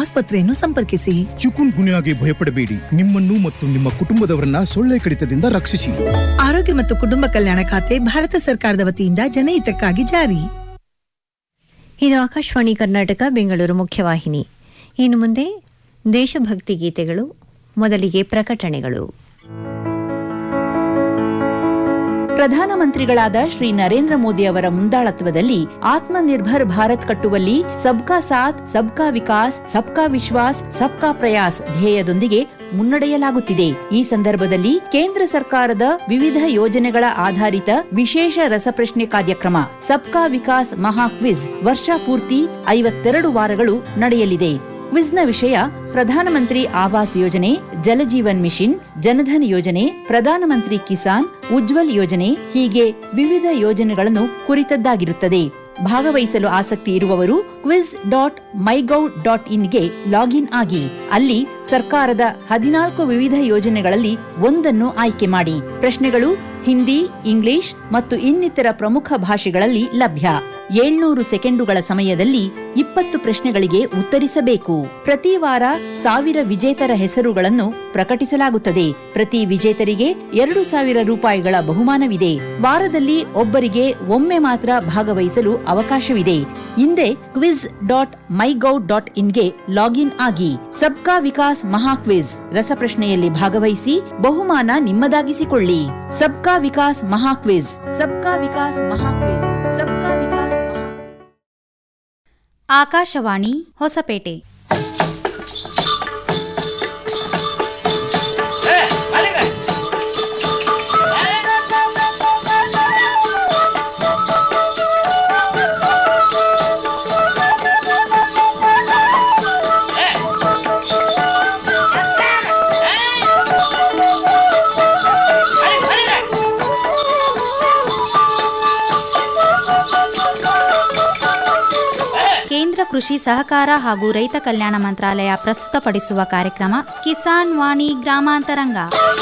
ಆಸ್ಪತ್ರೆಯನ್ನು ಸಂಪರ್ಕಿಸಿ ಚಿಕುನ್ ಗುನ್ಯಾಗೆ ಭಯಪಡಬೇಡಿ ನಿಮ್ಮನ್ನು ಮತ್ತು ನಿಮ್ಮ ಕುಟುಂಬದವರನ್ನ ಸೊಳ್ಳೆ ಕಡಿತದಿಂದ ರಕ್ಷಿಸಿ ಆರೋಗ್ಯ ಮತ್ತು ಕುಟುಂಬ ಕಲ್ಯಾಣ ಖಾತೆ ಭಾರತ ಸರ್ಕಾರದ ವತಿಯಿಂದ ಜನಹಿತಕ್ಕಾಗಿ ಜಾರಿ ಇದು ಆಕಾಶವಾಣಿ ಕರ್ನಾಟಕ ಬೆಂಗಳೂರು ಮುಖ್ಯವಾಹಿನಿ ಇನ್ನು ಮುಂದೆ ದೇಶಭಕ್ತಿ ಗೀತೆಗಳು ಮೊದಲಿಗೆ ಪ್ರಕಟಣೆಗಳು ಪ್ರಧಾನಮಂತ್ರಿಗಳಾದ ಶ್ರೀ ನರೇಂದ್ರ ಮೋದಿ ಅವರ ಮುಂದಾಳತ್ವದಲ್ಲಿ ಆತ್ಮನಿರ್ಭರ್ ಭಾರತ್ ಕಟ್ಟುವಲ್ಲಿ ಸಬ್ಕಾ ಸಾಥ್ ಸಬ್ಕಾ ವಿಕಾಸ್ ಸಬ್ಕಾ ವಿಶ್ವಾಸ್ ಸಬ್ಕಾ ಪ್ರಯಾಸ್ ಧ್ಯೇಯದೊಂದಿಗೆ ಮುನ್ನಡೆಯಲಾಗುತ್ತಿದೆ ಈ ಸಂದರ್ಭದಲ್ಲಿ ಕೇಂದ್ರ ಸರ್ಕಾರದ ವಿವಿಧ ಯೋಜನೆಗಳ ಆಧಾರಿತ ವಿಶೇಷ ರಸಪ್ರಶ್ನೆ ಕಾರ್ಯಕ್ರಮ ಸಬ್ಕಾ ವಿಕಾಸ್ ಮಹಾ ಕ್ವಿಜ್ ವರ್ಷ ಪೂರ್ತಿ ಐವತ್ತೆರಡು ವಾರಗಳು ನಡೆಯಲಿದೆ ಕ್ವಿಜ್ನ ವಿಷಯ ಪ್ರಧಾನಮಂತ್ರಿ ಆವಾಸ್ ಯೋಜನೆ ಜಲಜೀವನ್ ಮಿಷನ್ ಜನಧನ್ ಯೋಜನೆ ಪ್ರಧಾನಮಂತ್ರಿ ಕಿಸಾನ್ ಉಜ್ವಲ್ ಯೋಜನೆ ಹೀಗೆ ವಿವಿಧ ಯೋಜನೆಗಳನ್ನು ಕುರಿತದ್ದಾಗಿರುತ್ತದೆ ಭಾಗವಹಿಸಲು ಆಸಕ್ತಿ ಇರುವವರು ಕ್ವಿಜ್ ಡಾಟ್ ಮೈಗೌ ಡಾಟ್ ಇನ್ಗೆ ಲಾಗಿನ್ ಆಗಿ ಅಲ್ಲಿ ಸರ್ಕಾರದ ಹದಿನಾಲ್ಕು ವಿವಿಧ ಯೋಜನೆಗಳಲ್ಲಿ ಒಂದನ್ನು ಆಯ್ಕೆ ಮಾಡಿ ಪ್ರಶ್ನೆಗಳು ಹಿಂದಿ ಇಂಗ್ಲಿಷ್ ಮತ್ತು ಇನ್ನಿತರ ಪ್ರಮುಖ ಭಾಷೆಗಳಲ್ಲಿ ಲಭ್ಯ ಏಳ್ನೂರು ಸೆಕೆಂಡುಗಳ ಸಮಯದಲ್ಲಿ ಇಪ್ಪತ್ತು ಪ್ರಶ್ನೆಗಳಿಗೆ ಉತ್ತರಿಸಬೇಕು ಪ್ರತಿ ವಾರ ಸಾವಿರ ವಿಜೇತರ ಹೆಸರುಗಳನ್ನು ಪ್ರಕಟಿಸಲಾಗುತ್ತದೆ ಪ್ರತಿ ವಿಜೇತರಿಗೆ ಎರಡು ಸಾವಿರ ರೂಪಾಯಿಗಳ ಬಹುಮಾನವಿದೆ ವಾರದಲ್ಲಿ ಒಬ್ಬರಿಗೆ ಒಮ್ಮೆ ಮಾತ್ರ ಭಾಗವಹಿಸಲು ಅವಕಾಶವಿದೆ ಹಿಂದೆ ಕ್ವಿಜ್ ಡಾಟ್ ಮೈಗೌ ಡಾಟ್ ಇನ್ಗೆ ಲಾಗಿನ್ ಆಗಿ ಸಬ್ಕಾ ವಿಕಾಸ್ ಮಹಾ ಕ್ವಿಜ್ ರಸಪ್ರಶ್ನೆಯಲ್ಲಿ ಭಾಗವಹಿಸಿ ಬಹುಮಾನ ನಿಮ್ಮದಾಗಿಸಿಕೊಳ್ಳಿ ಸಬ್ಕಾ ವಿಕಾಸ್ ಮಹಾ ಕ್ವಿಜ್ ಸಬ್ಕಾ ವಿಕಾಸ್ ಮಹಾ ಕ್ವಿಜ್ ಸಬ್ಕಾ ವಿಕಾಸ್ ಆಕಾಶವಾಣಿ ಹೊಸಪೇಟೆ ಕೇಂದ್ರ ಕೃಷಿ ಸಹಕಾರ ಹಾಗೂ ರೈತ ಕಲ್ಯಾಣ ಮಂತ್ರಾಲಯ ಪ್ರಸ್ತುತಪಡಿಸುವ ಕಾರ್ಯಕ್ರಮ ಕಿಸಾನ್ ವಾಣಿ ಗ್ರಾಮಾಂತರಂಗ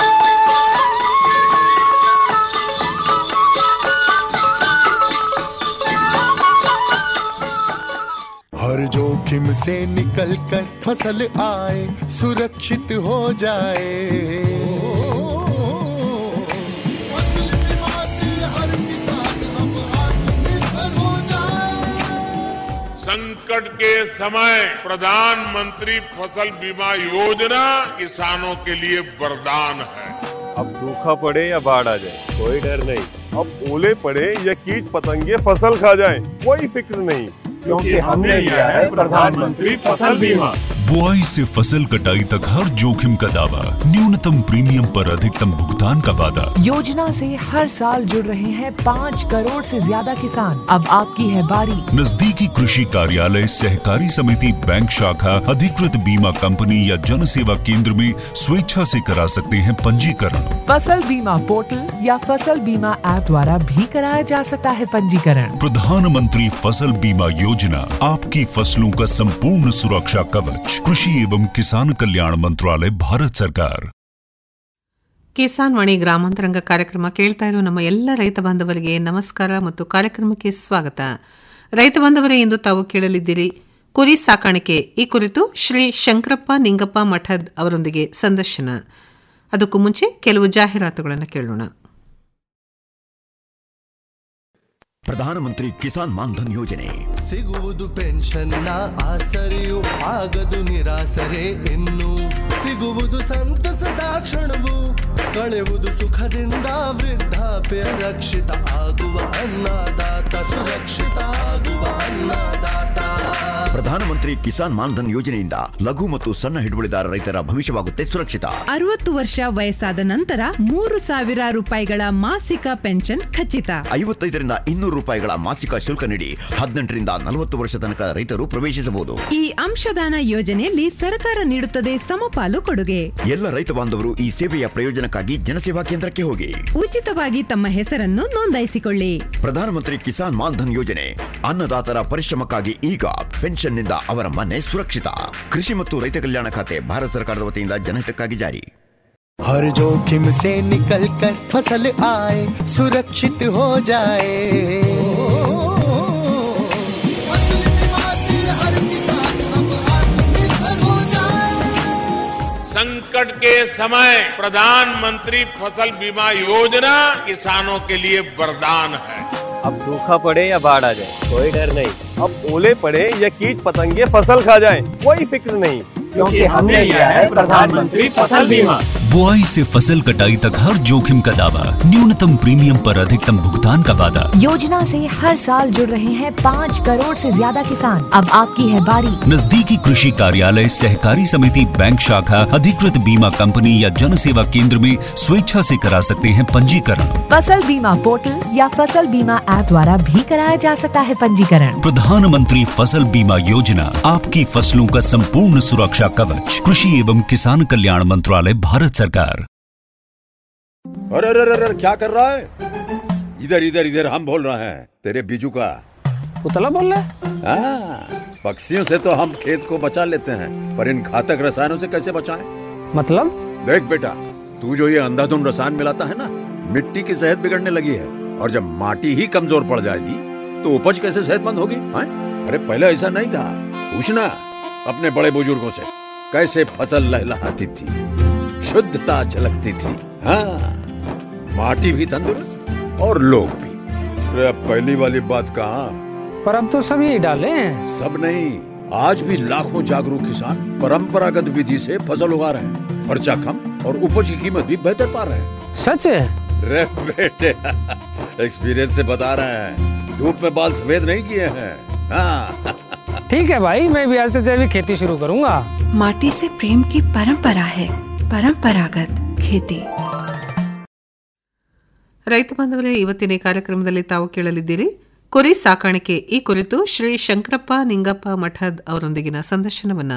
हर जोखिम से निकल कर फसल आए सुरक्षित हो जाए फसल बीमा से हर किसान अब आत्मनिर्भर हो जाए संकट के समय प्रधानमंत्री फसल बीमा योजना किसानों के लिए वरदान है अब सूखा पड़े या बाढ़ आ जाए कोई डर नहीं अब ओले पड़े या कीट पतंगे फसल खा जाए कोई फिक्र नहीं क्योंकि हमने लिया है प्रधानमंत्री फसल बीमा बुआई से फसल कटाई तक हर जोखिम का दावा न्यूनतम प्रीमियम पर अधिकतम भुगतान का वादा योजना से हर साल जुड़ रहे हैं पाँच करोड़ से ज्यादा किसान अब आपकी है बारी नजदीकी कृषि कार्यालय सहकारी समिति बैंक शाखा अधिकृत बीमा कंपनी या जन सेवा केंद्र में स्वेच्छा से करा सकते हैं पंजीकरण फसल बीमा पोर्टल या फसल बीमा ऐप द्वारा भी कराया जा सकता है पंजीकरण प्रधानमंत्री फसल बीमा योजना आपकी फसलों का संपूर्ण सुरक्षा कवच कृषि एवं किसान कल्याण मंत्रालय भारत सरकार ಕಿಸಾನ್ ವಾಣಿ ಗ್ರಾಮಾಂತರಂಗ ಕಾರ್ಯಕ್ರಮ ಕೇಳ್ತಾ ಇರುವ ನಮ್ಮ ಎಲ್ಲ ರೈತ ಬಾಂಧವರಿಗೆ ನಮಸ್ಕಾರ ಮತ್ತು ಕಾರ್ಯಕ್ರಮಕ್ಕೆ ಸ್ವಾಗತ ರೈತ ಬಾಂಧವರೇ ಇಂದು ತಾವು ಕೇಳಲಿದ್ದೀರಿ ಕುರಿ ಸಾಕಾಣಿಕೆ ಈ ಕುರಿತು ಶ್ರೀ ಶಂಕರಪ್ಪ ನಿಂಗಪ್ಪ ಮಠದ್ ಅವರೊಂದಿಗೆ ಸಂದರ್ಶನ ಅದಕ್ಕೂ ಮುಂಚೆ ಕೆಲವು ಜಾಹೀರಾತುಗಳನ್ನು ಕೇಳೋಣ ಪ್ರಧಾನಮಂತ್ರಿ ಕಿಸಾನ್ ಮಾನ್ಧನ್ ಯೋಜನೆ ಸಿಗುವುದು ಪೆನ್ಷನ್ನ ಆಸರೆಯು ಆಗದು ನಿರಾಸರೆ ಇನ್ನು ಸಿಗುವುದು ಸಂತಸದ ಕ್ಷಣವು ಕಳೆವುದು ಸುಖದಿಂದ ವೃದ್ಧಾಪ್ಯ ರಕ್ಷಿತ ಆಗುವ ಅನ್ನದಾತ ಸುರಕ್ಷಿತ ಆಗುವ ಅನ್ನದಾತ ಪ್ರಧಾನಮಂತ್ರಿ ಕಿಸಾನ್ ಮಾನ್ಧನ್ ಯೋಜನೆಯಿಂದ ಲಘು ಮತ್ತು ಸಣ್ಣ ಹಿಡುವಳಿದಾರ ರೈತರ ಭವಿಷ್ಯವಾಗುತ್ತೆ ಸುರಕ್ಷಿತ ಅರವತ್ತು ವರ್ಷ ವಯಸ್ಸಾದ ನಂತರ ಮೂರು ಸಾವಿರ ರೂಪಾಯಿಗಳ ಮಾಸಿಕ ಪೆನ್ಷನ್ ಖಚಿತ ಐವತ್ತೈದರಿಂದ ಇನ್ನೂರು ರೂಪಾಯಿಗಳ ಮಾಸಿಕ ಶುಲ್ಕ ನೀಡಿ ಹದಿನೆಂಟರಿಂದ ನಲವತ್ತು ವರ್ಷ ತನಕ ರೈತರು ಪ್ರವೇಶಿಸಬಹುದು ಈ ಅಂಶದಾನ ಯೋಜನೆಯಲ್ಲಿ ಸರ್ಕಾರ ನೀಡುತ್ತದೆ ಸಮಪಾಲು ಕೊಡುಗೆ ಎಲ್ಲ ರೈತ ಬಾಂಧವರು ಈ ಸೇವೆಯ ಪ್ರಯೋಜನಕ್ಕಾಗಿ ಜನಸೇವಾ ಕೇಂದ್ರಕ್ಕೆ ಹೋಗಿ ಉಚಿತವಾಗಿ ತಮ್ಮ ಹೆಸರನ್ನು ನೋಂದಾಯಿಸಿಕೊಳ್ಳಿ ಪ್ರಧಾನಮಂತ್ರಿ ಕಿಸಾನ್ ಮಾನ್ಧನ್ ಯೋಜನೆ ಅನ್ನದಾತರ ಪರಿಶ್ರಮಕ್ಕಾಗಿ ಈಗ ಪೆನ್ಷನ್ನಿಂದ ಅವರ ಮನೆ ಸುರಕ್ಷಿತ ಕೃಷಿ ಮತ್ತು ರೈತ ಕಲ್ಯಾಣ ಖಾತೆ ಭಾರತ ಸರ್ಕಾರದ ವತಿಯಿಂದ ಜನಹಿತಕ್ಕಾಗಿ ಜಾರಿ हर जोखिम से निकल कर फसल आए सुरक्षित हो जाए फसल बीमा से हर किसान अब आत्मनिर्भर संकट के समय प्रधानमंत्री फसल बीमा योजना किसानों के लिए वरदान है अब सूखा पड़े या बाढ़ आ जाए कोई डर नहीं अब ओले पड़े या कीट पतंगे फसल खा जाए कोई फिक्र नहीं क्योंकि हमने लिया है प्रधानमंत्री फसल बीमा बुआई से फसल कटाई तक हर जोखिम का दावा न्यूनतम प्रीमियम पर अधिकतम भुगतान का वादा योजना से हर साल जुड़ रहे हैं पाँच करोड़ से ज्यादा किसान अब आपकी है बारी नजदीकी कृषि कार्यालय सहकारी समिति बैंक शाखा अधिकृत बीमा कंपनी या जन सेवा केंद्र में स्वेच्छा से करा सकते हैं पंजीकरण फसल बीमा पोर्टल या फसल बीमा ऐप द्वारा भी कराया जा सकता है पंजीकरण प्रधानमंत्री फसल बीमा योजना आपकी फसलों का संपूर्ण सुरक्षा कवच कृषि एवं किसान कल्याण मंत्रालय भारत सरकार अरे अरे अरे अरे, क्या कर रहा है इधर इधर इधर हम बोल रहे हैं तेरे बीजू का पुतला बोल रहा है हाँ, पक्षियों से तो हम खेत को बचा लेते हैं पर इन घातक रसायनों से कैसे बचाएं? मतलब देख बेटा तू जो ये अंधाधुंध रसायन मिलाता है ना मिट्टी की सेहत बिगड़ने लगी है और जब माटी ही कमजोर पड़ जाएगी तो उपज कैसे सेहतमंद होगी हाँ? अरे पहले ऐसा नहीं था पूछना अपने बड़े बुजुर्गों से कैसे फसल लहलहाती थी शुद्धता झलकती थी हाँ माटी भी तंदुरुस्त और लोग भी अरे अब पहली वाली बात कहाँ पर अब तो सब यही डाले हैं सब नहीं आज भी लाखों जागरूक किसान परंपरागत विधि से फसल उगा रहे हैं खर्चा कम और उपज की कीमत भी बेहतर पा रहे हैं सच है रे बेटे एक्सपीरियंस से बता रहे हैं धूप में बाल सफेद नहीं किए हैं हाँ ठीक है भाई मैं भी आज से जैविक खेती शुरू करूंगा माटी से प्रेम की परंपरा है परंपरागत खेती ರೈತ ಬಾಂಧವರೇ ಇವತ್ತಿನ ಈ ಕಾರ್ಯಕ್ರಮದಲ್ಲಿ ತಾವು ಕೇಳಲಿದ್ದೀರಿ ಕುರಿ ಸಾಕಾಣಿಕೆ ಈ ಕುರಿತು ಶ್ರೀ ಶಂಕರಪ್ಪ ನಿಂಗಪ್ಪ ಮಠದ್ ಅವರೊಂದಿಗಿನ ಸಂದರ್ಶನವನ್ನ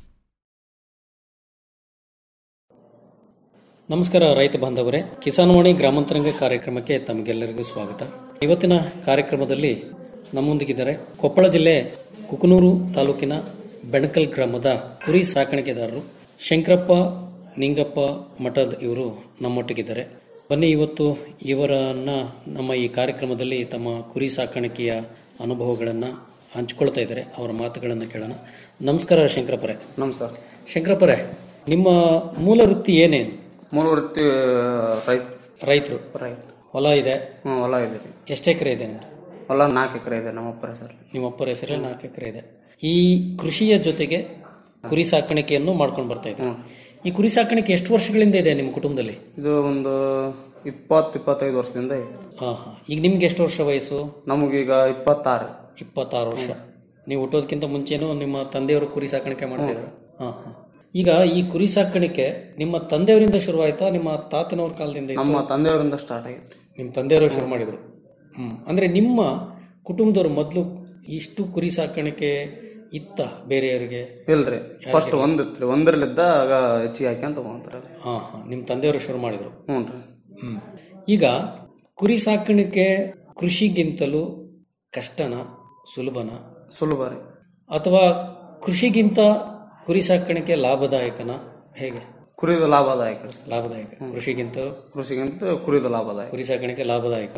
ನಮಸ್ಕಾರ ರೈತ ಬಾಂಧವರೇ ಕಿಸಾನ್ವಾಣಿ ಗ್ರಾಮಾಂತರಂಗ ಕಾರ್ಯಕ್ರಮಕ್ಕೆ ತಮಗೆಲ್ಲರಿಗೂ ಸ್ವಾಗತ ಇವತ್ತಿನ ಕಾರ್ಯಕ್ರಮದಲ್ಲಿ ನಮ್ಮೊಂದಿಗಿದ್ದಾರೆ ಕೊಪ್ಪಳ ಜಿಲ್ಲೆ ಕುಕನೂರು ತಾಲೂಕಿನ ಬೆಣಕಲ್ ಗ್ರಾಮದ ಕುರಿ ಸಾಕಾಣಿಕೆದಾರರು ಶಂಕರಪ್ಪ ನಿಂಗಪ್ಪ ಮಠದ್ ಇವರು ನಮ್ಮೊಟ್ಟಿಗಿದ್ದಾರೆ ಬನ್ನಿ ಇವತ್ತು ಇವರನ್ನ ನಮ್ಮ ಈ ಕಾರ್ಯಕ್ರಮದಲ್ಲಿ ತಮ್ಮ ಕುರಿ ಸಾಕಾಣಿಕೆಯ ಅನುಭವಗಳನ್ನು ಹಂಚ್ಕೊಳ್ತಾ ಇದ್ದಾರೆ ಅವರ ಮಾತುಗಳನ್ನು ಕೇಳೋಣ ನಮಸ್ಕಾರ ಶಂಕರಪ್ಪರೇ ನಮಸ್ಕಾರ ಶಂಕರಪ್ಪರೇ ನಿಮ್ಮ ಮೂಲ ವೃತ್ತಿ ಏನೇನು ಮೂಲ ವೃತ್ತಿ ರೈತ ರೈತರು ರೈತ ಹೊಲ ಇದೆ ಹ್ಞೂ ಹೊಲ ಇದೆ ರೀ ಎಷ್ಟು ಎಕರೆ ಇದೆ ನಿಮ್ದು ಹೊಲ ನಾಲ್ಕು ಎಕರೆ ಇದೆ ನಮ್ಮ ಅಪ್ಪರ ಹೆಸರು ನಿಮ್ಮ ಅಪ್ಪರ ಹೆಸರಲ್ಲಿ ನಾಲ್ಕು ಎಕರೆ ಇದೆ ಈ ಕೃಷಿಯ ಜೊತೆಗೆ ಕುರಿ ಸಾಕಾಣಿಕೆಯನ್ನು ಮಾಡ್ಕೊಂಡು ಬರ್ತಾ ಇದ್ದೀವಿ ಈ ಕುರಿ ಸಾಕಾಣಿಕೆ ಎಷ್ಟು ವರ್ಷಗಳಿಂದ ಇದೆ ನಿಮ್ಮ ಕುಟುಂಬದಲ್ಲಿ ಇದು ಒಂದು ಇಪ್ಪತ್ತು ಇಪ್ಪತ್ತೈದು ವರ್ಷದಿಂದ ಇದೆ ಹಾ ಹಾ ಈಗ ನಿಮ್ಗೆ ಎಷ್ಟು ವರ್ಷ ವಯಸ್ಸು ನಮಗೀಗ ಇಪ್ಪತ್ತಾರು ಇಪ್ಪತ್ತಾರು ವರ್ಷ ನೀವು ಹುಟ್ಟೋದಕ್ಕಿಂತ ಮುಂಚೆನೂ ನಿಮ್ಮ ತಂದೆಯವರು ಕುರಿ ಸಾಕಾಣಿಕೆ ಮಾಡ್ತಿದ್ರು ಹಾ ಹಾ ಈಗ ಈ ಕುರಿ ಸಾಕಾಣಿಕೆ ನಿಮ್ಮ ತಂದೆಯವರಿಂದ ಶುರುವಾಯ್ತಾ ನಿಮ್ಮ ತಾತನವ್ರ ಕಾಲದಿಂದ ಇತ್ತಾ? ನಮ್ಮ ತಂದೆಯವರಿಂದ ಸ್ಟಾರ್ಟ್ ಆಗಿತ್ತು ನಿಮ್ಮ ತಂದೆಯವರು ಶುರು ಮಾಡಿದ್ರು ಹ್ಮ್ ಅಂದ್ರೆ ನಿಮ್ಮ ಕುಟುಂಬದವ್ರು ಮೊದಲು ಇಷ್ಟು ಕುರಿ ಸಾಕಾಣಿಕೆ ಇತ್ತ ಬೇರೆಯವರಿಗೆ ಇಲ್ರಿ ಫಸ್ಟ್ ಒಂದಿತ್ತು ಒಂದರಲ್ಲಿದ್ದ ಆಗ ಹೆಚ್ಚಿಗೆ ಹಾಕ್ಯಂತ ತಗೊಂತಾರೆ ಅದು ಹಾ ಹಾ ನಿಮ್ಮ ತಂದೆಯವರು ಶುರು ಮಾಡಿದ್ರು ಹ್ಞೂ ರೀ ಹ್ಮ್ ಈಗ ಕುರಿ ಸಾಕಾಣಿಕೆ ಕೃಷಿಗಿಂತಲೂ ಕಷ್ಟನ ಸುಲಭನ ಸುಲಭ ರೀ ಅಥವಾ ಕೃಷಿಗಿಂತ ಕುರಿ ಸಾಕಾಣಿಕೆ ಲಾಭದಾಯಕನ ಹೇಗೆ ಕುರಿದು ಲಾಭದಾಯಕ ಲಾಭದಾಯಕ ಕೃಷಿಗಿಂತ ಕೃಷಿಗಿಂತ ಕುರಿದು ಲಾಭದಾಯಕ ಕುರಿ ಸಾಕಾಣಿಕೆ ಲಾಭದಾಯಕ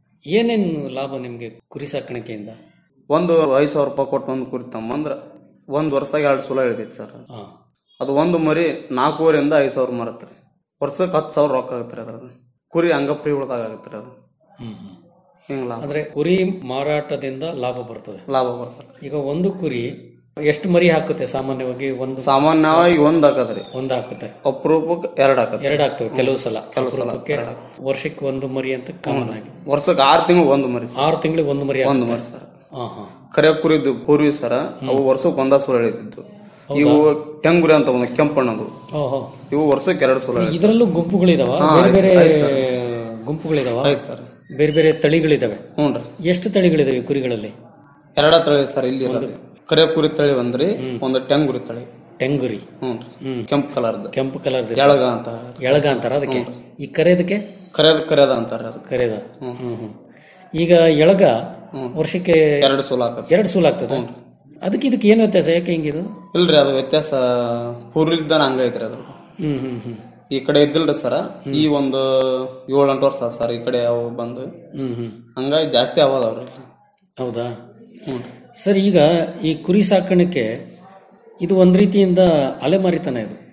ಏನೇನು ಲಾಭ ನಿಮ್ಗೆ ಕುರಿ ಸಾಕಾಣಿಕೆಯಿಂದ ಒಂದು ಐದು ಸಾವಿರ ರೂಪಾಯಿ ಕೊಟ್ಟು ಒಂದು ಕುರಿ ತಮ್ಮಂದ್ರ ಒಂದು ವರ್ಷದಾಗ ಎರಡು ಸಲ ಇಳಿದೈತಿ ಸರ್ ಹಾ. ಅದು ಒಂದು ಮರಿ ನಾಲ್ಕೂವರೆಯಿಂದ ಐದು ಸಾವಿರ ಮರತ್ತೆ ರೀ ವರ್ಷಕ್ಕೆ ಹತ್ತು ಸಾವಿರ ರೊಕ್ಕ ಆಗುತ್ತೆ ರೀ ಅದ್ರದ್ದು ಕುರಿ ಹಂಗಪ್ರಿ ಉಳ್ದಾಗ ಆಗುತ್ತೆ ರೀ ಅದು ಹ್ಮ್ ಹ್ಮ್. ಹಿಂಗ್ ಲಾಭ ಅಂದ್ರೆ ಕುರಿ ಮಾರಾಟದಿಂದ ಲಾಭ ಬರ್ತದೆ ಲಾಭ ಬರ್ತದೆ ಈಗ ಒಂದು ಕುರಿ ಎಷ್ಟು ಮರಿ ಹಾಕುತ್ತೆ ಸಾಮಾನ್ಯವಾಗಿ ಒಂದು ಸಾಮಾನ್ಯವಾಗಿ ಒಂದ್ ಹಾಕದ್ರಿ ಒಂದ್ ಹಾಕುತ್ತೆ ಅಪರೂಪಕ್ಕೆ ಎರಡು ಹಾಕತ್ತೆ ಎರಡು ಆಗ್ತವೆ ಕೆಲವು ಸಲ ಕೆಲವು ಸಲ ಅಪರೂಪಕ್ಕೆ ವರ್ಷಕ್ಕೆ ಒಂದು ಮರಿ ಅಂತ ಕಾಮನ್ ಆಗಿ ವರ್ಷಕ್ಕೆ ಆರು ತಿಂಗಳು ಒಂದು ಮರಿ ಸರ್. ಆರು ತಿಂಗಳಿಗೆ ಒಂದು ಮರಿ ಒಂದು ಹಾಕುತ್ತೆ. ಮರಿ ಸರ್ ಹಾ ಹಾ ಕರೆ ಕುರಿದು ಪೂರ್ವಿ ಸರ ಅವು ವರ್ಷಕ್ಕೆ ಒಂದ ಸಲ ಎಳಿತಿದ್ದು ಇವು ಟೆಂಗುರಿ ಅಂತ ಒಂದು ಕೆಂಪಣ್ಣದು ಓಹೋ ಇವು ವರ್ಷಕ್ಕೆ ಎರಡು ಸಲ ಎಳಿತಿದ್ವು. ಇದರಲ್ಲೂ ಗುಂಪುಗಳಿದಾವ ಹಾ, ಬೇರೆ ಬೇರೆ ಐತ್ ಸರ್. ಗುಂಪುಗಳಿದಾವ ಐತ್ ಸರ್. ಬೇರೆ ಬೇರೆ ತಳಿಗಳಿದಾವೆ ಹ್ಞೂ ರೀ ಎಷ್ಟು ತಳಿಗಳಿದಾವೆ ಈ ಕುರಿಗಳಲ್ಲಿ ಎರಡ ತಳಿ ಸರ್ ಇಲ್ಲಿ ಇರೋದು ಕರೆ ಕುರಿ ತಳಿ ಒಂದ್ರಿ ಒಂದು ಟೆಂಗುರಿ ತಳಿ ಟೆಂಗುರಿ ಹ್ಞೂ ರೀ ಕೆಂಪು ಕಲರ್ದು ಕೆಂಪು ಕಲರ್ ಎಳಗ ಅಂತ ಎಳಗ ಅಂತಾರ ಅದಕ್ಕೆ ಈ ಕರೆದಕ್ಕೆ ಕರೆದ ಕರೆದ ಅಂತಾರ ಅದು ಕರೆದ ಹ್ಮ್ ಹ್ಮ್ ಈಗ ಎಳಗ ವರ್ಷಕ್ಕೆ ಎರಡು ಸೂಲ ಹಾಕತ್ತೆ ಎರಡು ಸೂಲ್ ಆಗ್ತದೆ ಅದಕ್ಕೆ ಇದಕ್ಕೆ ಏನು ವ್ಯತ್ಯಾಸ ಯಾಕೆ ಹಿಂಗಿದು ಇಲ್ರಿ ಅದು ವ್ಯತ್ಯಾಸ ಪೂರ್ವಿದ್ದಾನ ಹಂಗ ಐತ್ರಿ ಅದು ಹ್ಮ್ ಹ್ಮ್ ಹ್ಮ್ ಈ ಕಡೆ ಇದ್ದಿಲ್ರಿ ಸರ ಈ ಒಂದು ಏಳು ಎಂಟು ವರ್ಷ ಸರ್ ಈ ಕಡೆ ಅವು ಬಂದು ಹ್ಮ್ ಹ್ಮ್ ಹಂಗಾಗಿ ಜಾಸ್ತಿ ಅವದವ್ರಿ ಹೌದಾ ಸರ್ ಈಗ ಈ ಕುರಿ ಸಾಕಾಣಿಕೆ ಇದು ಒಂದ್ ರೀತಿಯಿಂದ ಅಲೆಮಾರಿತನ ಇದು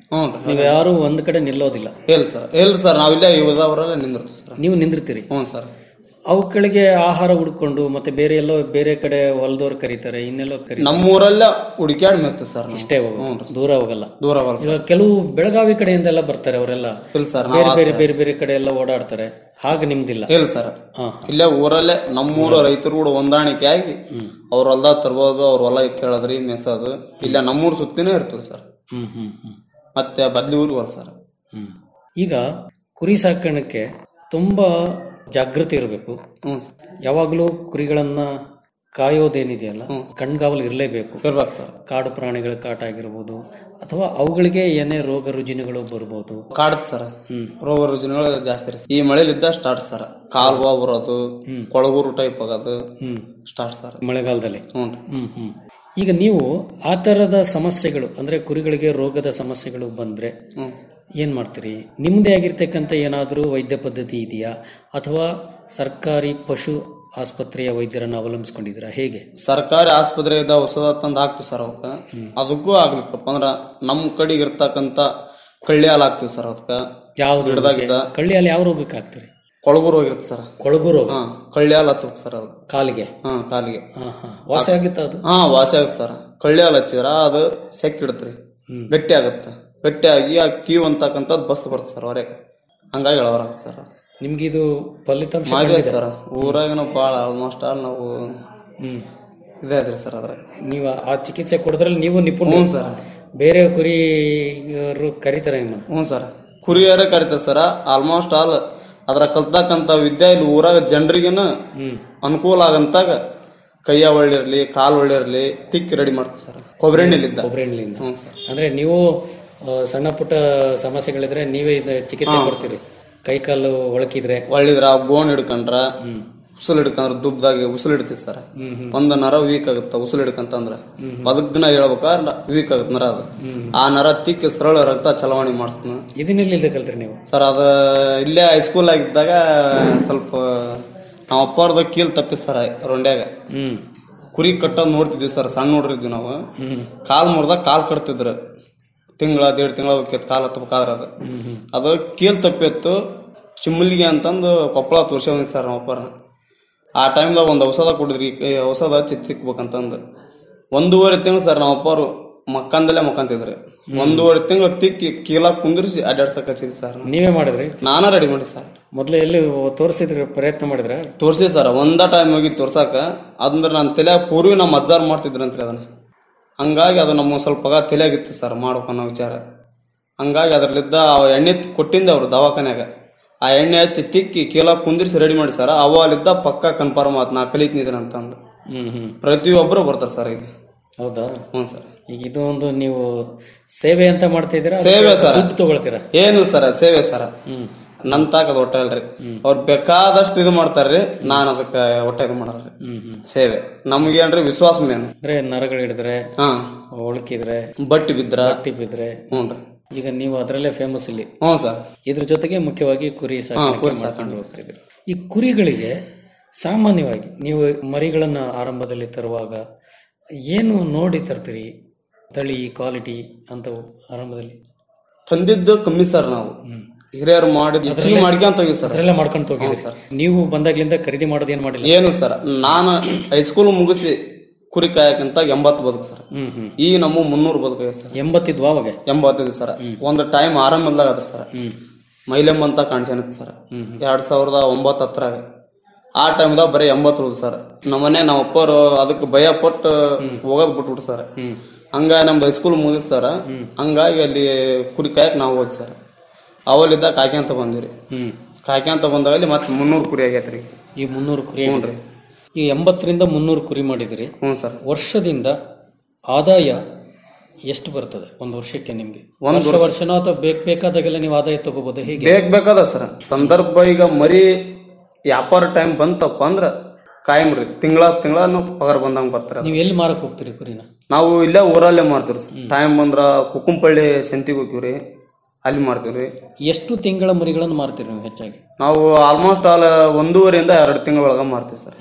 ಹ್ಞೂ ನೀವು ಯಾರು ಒಂದ್ ಕಡೆ ನಿಲ್ಲೋದಿಲ್ಲ ಇಲ್ಲ ಸರ್ ಇಲ್ಲ ಸರ್ ನಾವಿಲ್ಲೇ ಉಳಿದವರಲ್ಲೇ ನಿಂದಿರ್ತೀವಿ ಸರ್ ನೀವು ನಿಂದಿರ್ತೀರಿ ಹ್ಞೂ ಸರ್ ಅವುಗಳಿಗೆ ಆಹಾರ ಹುಡ್ಕೊಂಡು ಮತ್ತೆ ಬೇರೆ ಎಲ್ಲೋ ಬೇರೆ ಕಡೆ ಹೊಲದವ್ರು ಕರೀತಾರೆ ಇನ್ನೆಲ್ಲೋ ಕರೀತಾರೆ ನಮ್ಮೂರಲ್ಲೇ ಹುಡುಕ್ಯಾಡ್ ಮೇಸ್ತೀವಿ ಸರ್ ನಾವು. ಇಷ್ಟೇ ಹೋಗೋದು ದೂರ ಹೋಗಲ್ಲ ದೂರ ಹೋಗಲ್ಲ ಈಗ ಕೆಲವು ಬೆಳಗಾವಿ ಕಡೆಯಿಂದ ಎಲ್ಲ ಬರ್ತಾರೆ ಅವರೆಲ್ಲ ಇಲ್ಲ ಸರ್ ಬೇರೆ ನಾವು ಬೇರೆ ಬೇರೆ ಬೇರೆ ಕಡೆ ಎಲ್ಲ ಓಡಾಡ್ತಾರೆ ಹಾಗೆ ನಿಮ್ದಿಲ್ಲ ಇಲ್ಲ ಸರ್ ಇಲ್ಲೇ ಊರಲ್ಲೇ ನಮ್ಮೂರ ರೈತರು ಕೂಡ ಹೊಂದಾಣಿಕೆ ಆಗಿ ಅವ್ರ ಹೊಲ್ದಾಗ ತರ್ಬೋದು ಅವ್ರ ಹೊಲ ಕೇಳದ್ರಿ ಮೇಸೋದು ಇಲ್ಲ ನಮ್ಮೂರ್ ಸುತ್ತಿನೇ ಇರ್ತೀವಿ ಸರ್ ಹ್ಮ್ ಹ್ಮ್ ಹ್ಮ್ ಮತ್ತೆ ಬದ್ಲಿ ಊರಿಗೆ ಹೋಲ್ ಸರ್ ಹ್ಮ್ ಈಗ ಕುರಿ ಸಾಕಾಣಿಕೆ ತುಂಬಾ ಜಾಗೃತಿ ಇರಬೇಕು ಯಾವಾಗಲೂ ಕುರಿಗಳನ್ನ ಕಾಯೋದೇನಿದೆಯಲ್ಲ ಕಣ್ಗಾವಲು ಇರಲೇಬೇಕು ಇರ್ಬೇಕು ಸರ್ ಕಾಡು ಪ್ರಾಣಿಗಳ ಕಾಟ ಆಗಿರ್ಬೋದು ಅಥವಾ ಅವುಗಳಿಗೆ ಏನೇ ರೋಗ ರುಜಿನಗಳು ಬರ್ಬೋದು ಕಾಡತ್ ಸರ್ ರೋಗ ರುಜಿನಗಳು ಜಾಸ್ತಿ ರೀ ಈ ಮಳೆಲಿದ್ದ ಸ್ಟಾರ್ಟ್ ಸರ್ ಕಾಲ್ವಾ ಬರೋದು ಕೊಳಗೂರು ಟೈಪ್ ಆಗೋದು ಸ್ಟಾರ್ಟ್ ಸರ್ ಮಳೆಗಾಲದಲ್ಲಿ ಹ್ಞೂ ಹ್ಮ್ ಹ್ಮ್ ಈಗ ನೀವು ಆ ತರದ ಸಮಸ್ಯೆಗಳು ಅಂದ್ರೆ ಕುರಿಗಳಿಗೆ ರೋಗದ ಸಮಸ್ಯೆಗಳು ಬಂದ್ರೆ ಏನ್ ಮಾಡ್ತೀರಿ ನಿಮ್ದೇ ಆಗಿರ್ತಕ್ಕಂಥ ಏನಾದರೂ ವೈದ್ಯ ಪದ್ಧತಿ ಇದೆಯಾ ಅಥವಾ ಸರ್ಕಾರಿ ಪಶು ಆಸ್ಪತ್ರೆಯ ವೈದ್ಯರನ್ನು ಅವಲಂಬಿಸ್ಕೊಂಡಿದ್ದೀರಾ ಹೇಗೆ ಸರ್ಕಾರಿ ಆಸ್ಪತ್ರೆಯಿಂದ ಔಷಧ ತಂದು ಹಾಕ್ತಿವಿ ಸರ್ ಅವಕ್ಕ ಅದಕ್ಕೂ ಆಗ್ಲಿಕ್ಕಪ್ಪ ಅಂದ್ರ ನಮ್ ಕಡೆಗೆ ಇರ್ತಕ್ಕಂತ ಕಳ್ಳಿ ಹಾಲು ಹಾಕ್ತಿವಿ ಸರ್ ಅದಕ್ಕ ಯಾವ್ದು ಗಿಡದಾಗಿದ್ದ ಕಳ್ಳಿ ಹಾಲು ಯಾವ ರೋಗಕ್ಕೆ ಹಾಕ್ತೀರಿ ಕೊಳಗೂರು ಹೋಗಿರುತ್ತೆ ಸರ್ ಕೊಳಗು ರೋಗ ಹಾ ಕಳ್ಳಿ ಹಾಲು ಹಚ್ಬೇಕು ಸರ್ ಅದು ಕಾಲಿಗೆ ಹಾ ಕಾಲಿಗೆ ಹಾ ಹಾ ವಾಸಿ ಆಗಿತ್ತ ಅದು ಹಾ ವಾಸಿ ಆಗುತ್ತೆ ಸರ್ ಕಳ್ಳಿ ಹಾಲು ಹಚ್ಚಿದ್ರ ಅದು ಸೆಕ್ ಇಡತ್ರಿ ಗಟ್ಟಿ ಆಗುತ್ತೆ ಗಟ್ಟಿ ಆಗಿ ಆ ಕ್ಯೂ ಅಂತಕ್ಕಂಥದ್ದು ಬಸ್ತ್ ಬರುತ್ತೆ ಸರ್ ಹೊರಗೆ ಹಂಗಾಗಿ ಹೇಳೋರಾಗ ಸರ್ ನಿಮ್ಗೆ ಇದು ಫಲಿತಾಂಶ ಮಾಡಿದೆ ಕಂಡಿದೆ? ಸರ್ ಊರಾಗ ನಾವು ಭಾಳ ಆಲ್ಮೋಸ್ಟ್ ಆಲ್ ನಾವು ಹ್ಮ್ ಇದೇ ಅದ್ರಿ ಸರ್ ಅದ್ರ ನೀವು ಆ ಚಿಕಿತ್ಸೆ ಕೊಡದ್ರಲ್ಲಿ ನೀವು ನಿಪುಣ ಹ್ಞೂ ಸರ್. ಬೇರೆ ಕುರಿಯರು ಕರೀತಾರೆ ನಿಮ್ಮನ್ನ ಹ್ಞೂ ಸರ್ ಕುರಿಯರೇ ಕರಿತಾರೆ ಸರ್ ಆಲ್ಮೋಸ್ಟ್ ಆಲ್ ಅದ್ರ ಕಲ್ತಕ್ಕಂಥ ವಿದ್ಯೆ ಇಲ್ಲಿ ಊರಾಗ ಜನರಿಗೇನು ಅನುಕೂಲ ಆಗಂತಾಗ ಕೈಯ ಒಳ್ಳಿರ್ಲಿ ಕಾಲ್ ಒಳ್ಳಿರ್ಲಿ ತಿಕ್ಕಿ ರೆಡಿ ಮಾಡ್ತಾರೆ ಸರ್ ಕೊಬ್ಬರಿ ಎಣ್ಣೆಲಿದ್ದ ಕೊಬ್ಬರಿ ಎಣ್ಣೆಲಿಂದ ಹ್ಞೂ ಸರ್ ಅಂದ್ರೆ ನೀವು ಆ, ಸಣ್ಣ ಪುಟ್ಟ ಸಮಸ್ಯೆಗಳಿದ್ರೆ ನೀವೇ ಇದು ಚಿಕಿತ್ಸೆ ಹಾ. ಕೊಡ್ತೀರಿ ಕೈ ಕಾಲು ಒಳಕಿದ್ರೆ ಒಳ್ಳಿದ್ರ ಗೋಣ್ ಹಿಡ್ಕೊಂಡ್ರ ಉಸುಲ್ ಹಿಡ್ಕೊಂಡ್ರ ದುಬ್ದಾಗ ಉಸುಲ್ ಹಿಡ್ತೀವಿ ಸರ್ ಒಂದ್ ನರ ವೀಕ್ ಆಗುತ್ತ ಉಸುಲ್ ಹಿಡ್ಕಂತಂದ್ರ ಬದುಕ್ನ ಹೇಳ್ಬೇಕಾದ್ರ ವೀಕ್ ಆಗುತ್ತೆ ನರ ಅದು ಆ ನರ ತಿಕ್ಕಿ ಸರಳ ರಕ್ತ ಚಲಾವಣೆ ಮಾಡಿಸ್ತಾನ ಇದನ್ನೆಲ್ಲಿಂದ ಕಲ್ತ್ರಿ ನೀವು ಸರ್ ಅದ ಇಲ್ಲೇ ಹೈಸ್ಕೂಲ್ ಆಗಿದ್ದಾಗ ಸ್ವಲ್ಪ ನಮ್ಮ ಅಪ್ಪಾರ್ದ ಕೀಲ್ ತಪ್ಪಿ ಸರ್ ರೊಂಡ್ಯಾಗ ಕುರಿ ಕಟ್ಟೋದ್ ನೋಡ್ತಿದ್ವಿ ಸರ್ ಸಣ್ಣ ನೋಡ್ರಿದ್ವಿ ನಾವು ಕಾಲ್ ಮುರ್ದಾಗ ಕಾಲ್ ಕಟ್ತಿದ್ರು ತಿಂಗಳ ದೇಡ್ ತಿಂಗಳ ಕಾಲ್ ಹತ್ಬೇಕಾದ್ರ ಅದು ಅದು ಕೀಲ್ ತಪ್ಪಿತ್ತು ಚಿಮ್ಮಲಿಗೆ ಅಂತಂದು ಕೊಪ್ಪಳ ತೋರ್ಸ್ಯಾವ ಸರ್ ನಮ್ಮ ಅಪ್ಪಾರ ಆ ಟೈಮ್ದಾಗ ಒಂದು ಔಷಧ ಕೊಡಿದ್ರಿ ಈ ಔಷಧ ಹಚ್ಚಿ ತಿಕ್ಬೇಕಂತಂದು ಒಂದೂವರೆ ತಿಂಗಳು ಸರ್ ನಮ್ಮ ಅಪ್ಪಾರು ಮಕ್ಕಂದಲ್ಲೇ ಮಕ್ಕಂತಿದ್ರಿ ಒಂದೂವರೆ ತಿಂಗಳು ತಿಕ್ಕಿ ಕೀಲ ಕುಂದಿರಿಸಿ ಅಡ್ಡಾಡ್ಸಕ್ ಹಚ್ಚಿದ್ರಿ ಸರ್ ನೀವೇ ಮಾಡಿದ್ರಿ ನಾನ ರೆಡಿ ಮಾಡಿ ಸರ್ ಮೊದ್ಲು ಎಲ್ಲಿ ತೋರಿಸಿದ್ರಿ ಪ್ರಯತ್ನ ಮಾಡಿದ್ರ ತೋರ್ಸಿ ಸರ್ ಒಂದ ಟೈಮ್ ಹೋಗಿ ತೋರ್ಸಾಕ ಅದಂದ್ರೆ ನನ್ನ ತಲೆ ಪೂರ್ವಿ ನಮ್ಮ ಅಜ್ಜಾರ್ ಮಾಡ್ತಿದ್ರಂತ್ರಿ ಅದನ್ನ ಹಂಗಾಗಿ ಅದು ನಮ್ಮ ಸ್ವಲ್ಪ ತಲೆಯಾಗಿತ್ತು ಸರ್ ಮಾಡ್ಬೇಕು ಅನ್ನೋ ವಿಚಾರ ಹಂಗಾಗಿ ಅದ್ರಲ್ಲಿದ್ದ ಆ ಎಣ್ಣೆ ಕೊಟ್ಟಿಂದ ಅವ್ರು ದವಾಖಾನ್ಯಾಗ ಆ ಎಣ್ಣೆ ಹಚ್ಚಿ ತಿಕ್ಕಿ ಕೀಲ ಕುಂದಿರಿಸಿ ರೆಡಿ ಮಾಡಿ ಸರ್ ಅವ ಅಲ್ಲಿದ್ದ ಪಕ್ಕ ಕನ್ಫರ್ಮ್ ಆತ್ ನಾ ಕಲಿತಿದ್ದೀನಿ ಅಂತಂದು ಹ್ಮ್ ಹ್ಮ್ ಪ್ರತಿಯೊಬ್ಬರು ಬರ್ತಾರೆ ಸರ್ ಈಗ ಹೌದಾ ಹ್ಞೂ ಸರ್ ಈಗ ಇದು ಒಂದು ನೀವು ಸೇವೆ ಅಂತ ಮಾಡ್ತಾ ಇದ್ದೀರಾ ಸೇವೆ ಅಥವಾ ಸರ್ ದುಡ್ಡು ತಗೊಳ್ತೀರಾ ಏನು ಸರ್ ಸೇವೆ ಸರ್ ನನ್ ತಾಕ ಅದು ಹೊಟ್ಟೆ ಅಲ್ರಿ ಅವ್ರು ಬೇಕಾದಷ್ಟು ಇದು ಮಾಡ್ತಾರ್ರಿ ನಾನ್ ಅದಕ್ಕೆ ಹೊಟ್ಟೆ ಇದು ಮಾಡಲ್ರಿ ಸೇವೆ ನಮ್ಗೇನ್ರಿ ವಿಶ್ವಾಸ ಮೇನ್ ಅಂದ್ರೆ ನರಗಳು ಹಿಡಿದ್ರೆ ಹಾ ಒಳಕಿದ್ರೆ ಬಟ್ಟಿ ಬಿದ್ರ ಬಟ್ಟಿ ಬಿದ್ರೆ ಹ್ಞೂನ್ರಿ ಈಗ ನೀವು ಅದರಲ್ಲೇ ಫೇಮಸ್ ಇಲ್ಲಿ ಹ್ಞೂ ಸರ್ ಇದ್ರ ಜೊತೆಗೆ ಮುಖ್ಯವಾಗಿ ಕುರಿ ಹಾ, ಸಾಕಾಣಿಕೆ ಕುರಿ ಮಾಡ್ಕೊಂಡು ಹೋಗ್ತಿದ್ದೀರಿ ಈ ಕುರಿಗಳಿಗೆ ಸಾಮಾನ್ಯವಾಗಿ ನೀವು ಮರಿಗಳನ್ನ ಆರಂಭದಲ್ಲಿ ತರುವಾಗ ಏನು ನೋಡಿ ತರ್ತೀರಿ ತಳಿ ಕ್ವಾಲಿಟಿ ಅಂತವು ಆರಂಭದಲ್ಲಿ ತಂದಿದ್ದು ಕಮ್ಮಿ ಸರ್ ನಾವು ಹಿರಿಯರು ಮಾಡಿದ್ ಹೆಚ್ಚಿಗೆ ಮಾಡ್ಕೊಂತ ಹೋಗಿ ಸರ್ ಅದರಲ್ಲೇ ಮಾಡ್ಕೊಂಡು ಹೋಗಿದ್ರಿ ನೀವು ಬಂದಾಗ್ಲಿಂದ ಖರೀದಿ ಮಾಡೋದು ಏನ್ ಮಾಡಿಲ್ಲ ಏನು ಸರ್ ನಾನು ಹೈಸ್ಕೂಲ್ ಮುಗಿಸಿ ಕುರಿ ಕಾಯಕಂತ ಎಂಬತ್ತು ಬದುಕು ಸರ್ ಹ್ಮ್ ಹ್ಮ್ ಈ ನಮ್ಮ ಮುನ್ನೂರು ಬದುಕು ಸರ್ ಎಂಬತ್ತಿದ್ವು ಅವಾಗ ಎಂಬತ್ತೈದು ಸರ್ ಒಂದು ಟೈಮ್ ಆರಂಭದಾಗ ಅದ ಸರ್ ಮೈಲೆಮ್ ಅಂತ ಕಾಣಿಸ್ಯಾನಿತ್ತು ಸರ್ ಎರಡ್ ಸಾವಿರದ ಒಂಬತ್ತು ಹತ್ತರಾಗ ಆ ಟೈಮ್ದಾಗ ಬರೀ ಎಂಬತ್ತು ಉಳ್ದು ಸರ್ ನಮ್ಮನೆ ನಮ್ಮ ಅಪ್ಪರು ಅದಕ್ಕೆ ಭಯ ಪಟ್ಟು ಹೋಗೋದ್ ಬಿಟ್ಬಿಟ್ಟು ಸರ್ ಹಂಗಾಗಿ ನಮ್ದು ಹೈಸ್ಕೂಲ್ ಮುಗಿಸ್ ಸರ್ ಹಂಗಾಗಿ ಅಲ್ಲಿ ಕುರಿ ಕಾಯಕ್ ನಾವು ಹೋಗಿ ಸರ್ ಅವಲ್ಲಿದ್ದ ಕಾಯ್ಕೊಂತ ಬಂದಿರಿ ಕಾಯ್ಕೊಂತ ಬಂದಾಗ ಅಲ್ಲಿ ಮತ್ತೆ ಮುನ್ನೂರು ಕುರಿ ಆಗೈತ್ರಿ ಈ ಮುನ್ನೂರು ಕುರಿ ಹ್ಞೂ ಆಗಿದ್ರೆ. ಈ ಎಂಬತ್ತರಿಂದ ಮುನ್ನೂರು ಕುರಿ ಮಾಡಿದಿರಿ ಹ್ಞೂ ಸರ್ ವರ್ಷದಿಂದ ಆದಾಯ ಎಷ್ಟು ಬರ್ತದೆ ಒಂದು ವರ್ಷಕ್ಕೆ ನಿಮ್ಗೆ ಒಂದ್ ವರ್ಷ ವರ್ಷ- ವರ್ಷನೋ ಅಥವಾ ಬೇಕ್ ಬೇಕಾದಾಗೆಲ್ಲ ನೀವು ಆದಾಯ ತಗೋಬಹುದು ಹೇಗೆ ಬೇಕ್ ಬೇಕಾದ ಸರ್ ಸಂದರ್ಭ ಈಗ ಮರಿ ವ್ಯಾಪಾರ ಟೈಮ್ ಬಂತಪ್ಪ ಅಂದ್ರ ಕಾಯಂ ರೀ ತಿಂಗಳ ತಿಂಗಳ ಪಗಾರ ಬಂದಂಗ ಬರ್ತಾರ ನೀವು ಎಲ್ಲಿ ಮಾರಕ್ ಹೋಗ್ತೀರಿ ಕುರಿನ ನಾವು ಇಲ್ಲೇ ಊರಲ್ಲೇ ಮಾಡ್ತೀವಿ ಸರ್ ಟೈಮ್ ಬಂದ್ರ ಕುಕ್ಕುಂಪಳ್ಳಿ ಸಂತಿಗೆ ಹೋಗ್ತೀವ್ರಿ ಅಲ್ಲಿ ಮಾಡ್ತೀವ್ರಿ ಎಷ್ಟು ತಿಂಗಳ ಮರಿಗಳನ್ನು ಮಾರ್ತೀರಿ ನೀವು ಹೆಚ್ಚಾಗಿ ನಾವು ಆಲ್ಮೋಸ್ಟ್ ಆಲ್ ಒಂದೂವರೆಯಿಂದ ಎರಡು ತಿಂಗಳ ಒಳಗ ಮಾರ್ತೀವಿ ಸರ್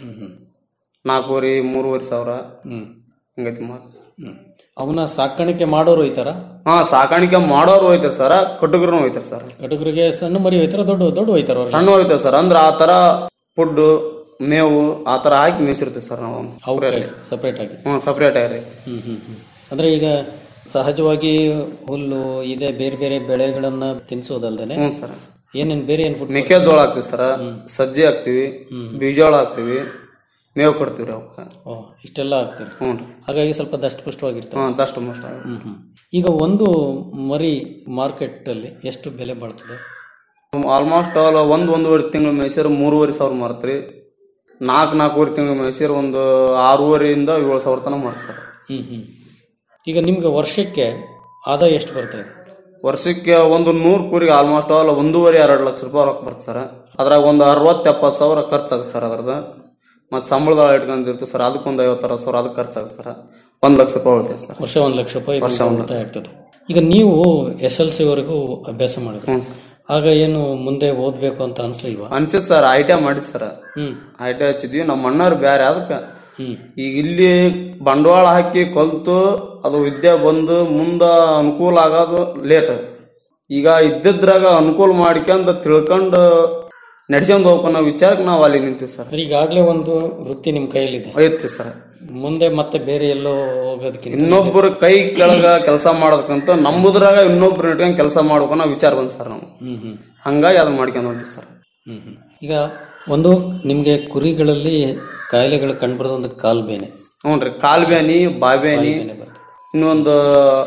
ನಾಲ್ಕೂವರೆ ಮೂರುವರೆ ಸಾವಿರ ಹ್ಮ್ ಹಿಂಗೈತಿ ಮಾರ್ತೀವಿ ಹ್ಮ್. ಅವನ್ನ ಸಾಕಾಣಿಕೆ ಮಾಡೋರು ಐತಾರ ಹಾ ಸಾಕಾಣಿಕೆ ಮಾಡೋರು ಹೋಯ್ತಾರೆ ಸರ್ ಕಟುಗರು ಹೋಯ್ತಾರೆ ಸರ್ ಕಟುಕರಿಗೆ ಸಣ್ಣ ಮರಿ ಹೋಯ್ತಾರ ದೊಡ್ಡ ದೊಡ್ಡ ಹೋಯ್ತಾರ ಅವ್ರು? ಸಣ್ಣ ಹೋಯ್ತಾರೆ ಸರ್ ಅಂದ್ರೆ ಆ ತರ ಫುಡ್ ಮೇವು ಆ ತರ ಹಾಕಿ ಮೇಯಿಸಿರ್ತೀವಿ ಸರ್ ನಾವು ಅವಕ್ಕೆ ಸಪರೇಟ್ ಆಗಿ ಹ್ಮ್ ಸಪ್ರೇಟ್ ಆಗ್ರಿ ಹ್ಮ್ ಹ್ಮ್ ಹ್ಮ್. ಅಂದ್ರೆ ಈಗ ಸಹಜವಾಗಿ ಹುಲ್ಲು ಇದೆ ಬೇರೆ ಬೇರೆ ಬೆಳೆಗಳನ್ನ ತಿನ್ಸೋದಲ್ದೇನೆ ಹ್ಞೂ ಸರ್ ಏನೇನ್ ಬೇರೆ ಏನ್ ಫುಡ್ ಮೆಕ್ಕೆಜೋಳ ಹಾಕ್ತಿವಿ ಸರ್ ಸಜ್ಜೆ ಹಾಕ್ತಿವಿ ಬೀಜೋಳ ಹಾಕ್ತಿವಿ ಮೇವು ಕೊಡ್ತೀವಿ ರೀ ಅವಕ್ಕೆ ಓ ಇಷ್ಟೆಲ್ಲ ಆಗ್ತದೆ ಹ್ಞೂ ಹಾಗಾಗಿ ಸ್ವಲ್ಪ ದಷ್ಟಪುಷ್ಟವಾಗಿರ್ತವೆ ಹ್ಞೂ ದಷ್ಟ ಮುಷ್ಟ ಹ್ಮ್ ಹ್ಮ್. ಈಗ ಒಂದು ಮರಿ ಮಾರ್ಕೆಟ್ ಅಲ್ಲಿ ಎಷ್ಟು ಬೆಲೆ ಬಾಳ್ತದೆ ಆಲ್ಮೋಸ್ಟ್ ಆಲ್ ಒಂದ್ ಒಂದೂವರೆ ತಿಂಗಳು ಮೇಯ್ಸಿರ ಮೂರುವರೆ ಸಾವಿರ ಮಾರ್ತ್ರಿ ನಾಲ್ಕು ನಾಲ್ಕೂವರೆ ತಿಂಗಳು ಮೇಯ್ಸಿರ ಒಂದು ಆರೂವರೆಯಿಂದ ಏಳು ಸಾವಿರ ತನಕ ಮಾರ್ತ ಸರ್ ಹ್ಮ್ ಹ್ಮ್ ಈಗ ನಿಮ್ಗೆ ವರ್ಷಕ್ಕೆ ಆದಾಯ ಎಷ್ಟು ಬರ್ತದೆ ವರ್ಷಕ್ಕೆ ಒಂದು ನೂರು ಕುರಿಗೆ ಆಲ್ಮೋಸ್ಟ್ ಆಲ್ ಒಂದೂವರೆ ಎರಡು ಲಕ್ಷ ರೂಪಾಯಿ ರೊಕ್ಕ ಬರ್ತದೆ ಸರ್ ಅದ್ರಾಗ ಒಂದು ಅರವತ್ತು ಎಪ್ಪತ್ತು ಸಾವಿರ ಖರ್ಚಾಗುತ್ತೆ ಸರ್ ಅದ್ರದ್ದು ಮತ್ತು ಸಂಬಳದ ಇಟ್ಕೊಂಡಿರ್ತೀವಿ ಸರ್ ಅದಕ್ಕೆ ಒಂದು ಐವತ್ತು ಅರವತ್ತು ಸಾವಿರ ಅದಕ್ಕೆ ಖರ್ಚಾಗುತ್ತೆ ಸರ್ ಒಂದು ಲಕ್ಷ ರೂಪಾಯಿ ಉಳಿತೈತೆ ಸರ್ ವರ್ಷ ಒಂದು ಲಕ್ಷ ರೂಪಾಯಿ ವರ್ಷ ಒಂದು ಉಳಿತಾಯ ಆಗ್ತದೆ ಈಗ ನೀವು ಎಸ್ ಎಲ್ ಸಿ ವರೆಗೂ ಅಭ್ಯಾಸ ಮಾಡಿದ್ರಿ ಹ್ಞೂ ಸರ್ ಆಗ ಏನು ಮುಂದೆ ಓದ್ಬೇಕು ಅಂತ ಅನ್ಸ್ಲಿಲ್ವಾ ಅನ್ಸಿತ್ ಸರ್ ಐ ಟಿ ಐ ಮಾಡಿ ಸರ್ ಹ್ಮ್ ಐ ಟಿ ಐ ಹಚ್ಚಿದ್ವಿ ನಮ್ಮ ಅಣ್ಣವ್ರು ಬೇರೆ ಅದಕ್ಕೆ ಹ್ಮ್ ಈಗ ಇಲ್ಲಿ ಬಂಡವಾಳ ಹಾಕಿ ಕಲ್ತು ಅದು ವಿದ್ಯೆ ಬಂದು ಮುಂದ ಅನುಕೂಲ ಆಗೋದು ಲೇಟ್ ಈಗ ಇದ್ದಿದ್ರಾಗ ಅನುಕೂಲ ಮಾಡ್ಕೊಂಡ್ ತಿಳ್ಕೊಂಡು ನಡ್ಸ್ಕೊಂಡ್ ಹೋಗ್ಬೇಕು ಅನ್ನೋ ವಿಚಾರಕ್ಕೆ ನಾವು ಅಲ್ಲಿ ನಿಂತೀವಿ ಸರ್ ಅಂದ್ರೆ ಈಗಾಗ್ಲೇ ಒಂದು ವೃತ್ತಿ ನಿಮ್ ಕೈಯಲ್ಲಿದೆ ಐತ್ರಿ ಸರ್ ಮುಂದೆ ಮತ್ತೆ ಬೇರೆ ಎಲ್ಲೋ ಹೋಗೋದಕ್ಕಿಂತ ಇನ್ನೊಬ್ಬರ ಕೈ ಕೆಳಗ ಕೆಲಸ ಮಾಡೋದಕ್ಕಂತ ನಂಬುದ್ರಾಗ ಇನ್ನೊಬ್ರು ಇಟ್ಕೊಂಡ್ ಕೆಲಸ ಮಾಡ್ಬೇಕು ಅನ್ನೋ ವಿಚಾರ ಬಂದ್ ಸರ್ ನಾವು ಹ್ಮ್ ಹ್ಮ್ ಹಂಗಾಗಿ ಅದನ್ನ ಮಾಡ್ಕೊಂಡ್ ಹೊಂಟಿವಿ ಸರ್ ಹ್ಮ್ ಹ್ಮ್. ಈಗ ಒಂದು ನಿಮ್ಗೆ ಕುರಿಗಳಲ್ಲಿ ಕಾಯಿಲೆಗಳು ಕಂಡುಬರೋದು ಒಂದು ಕಾಲ್ ಬೇನೆ ಹ್ಞೂನ್ರಿ ಕಾಲ್ ಬ್ಯಾನಿ ಬಾಬ್ಯಾನಿ ಇನ್ನೊಂದು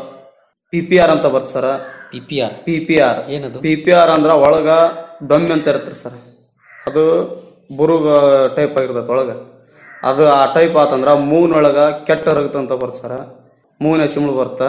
ಪಿ ಪಿ ಆರ್ ಅಂತ ಬರ್ತ sir P P R P P R ಏನದು ಪಿ ಪಿ ಆರ್ ಅಂದ್ರ ಒಳಗ ಡೊಮ್ಮೆ ಅಂತ ಇರತ್ರಿ ಸರ್ ಅದು ಬುರುಗ ಟೈಪ್ ಆಗಿರ್ತೈತೆ ಒಳಗ ಅದು ಆ ಟೈಪ್ ಆತಂದ್ರ ಮೂಗ್ನೊಳಗ ಕೆಟ್ಟ ರಗತ ಅಂತ ಬರ್ತ ಸರ್ ಮೂಗಿನ ಶಿಮ್ಳು ಬರ್ತ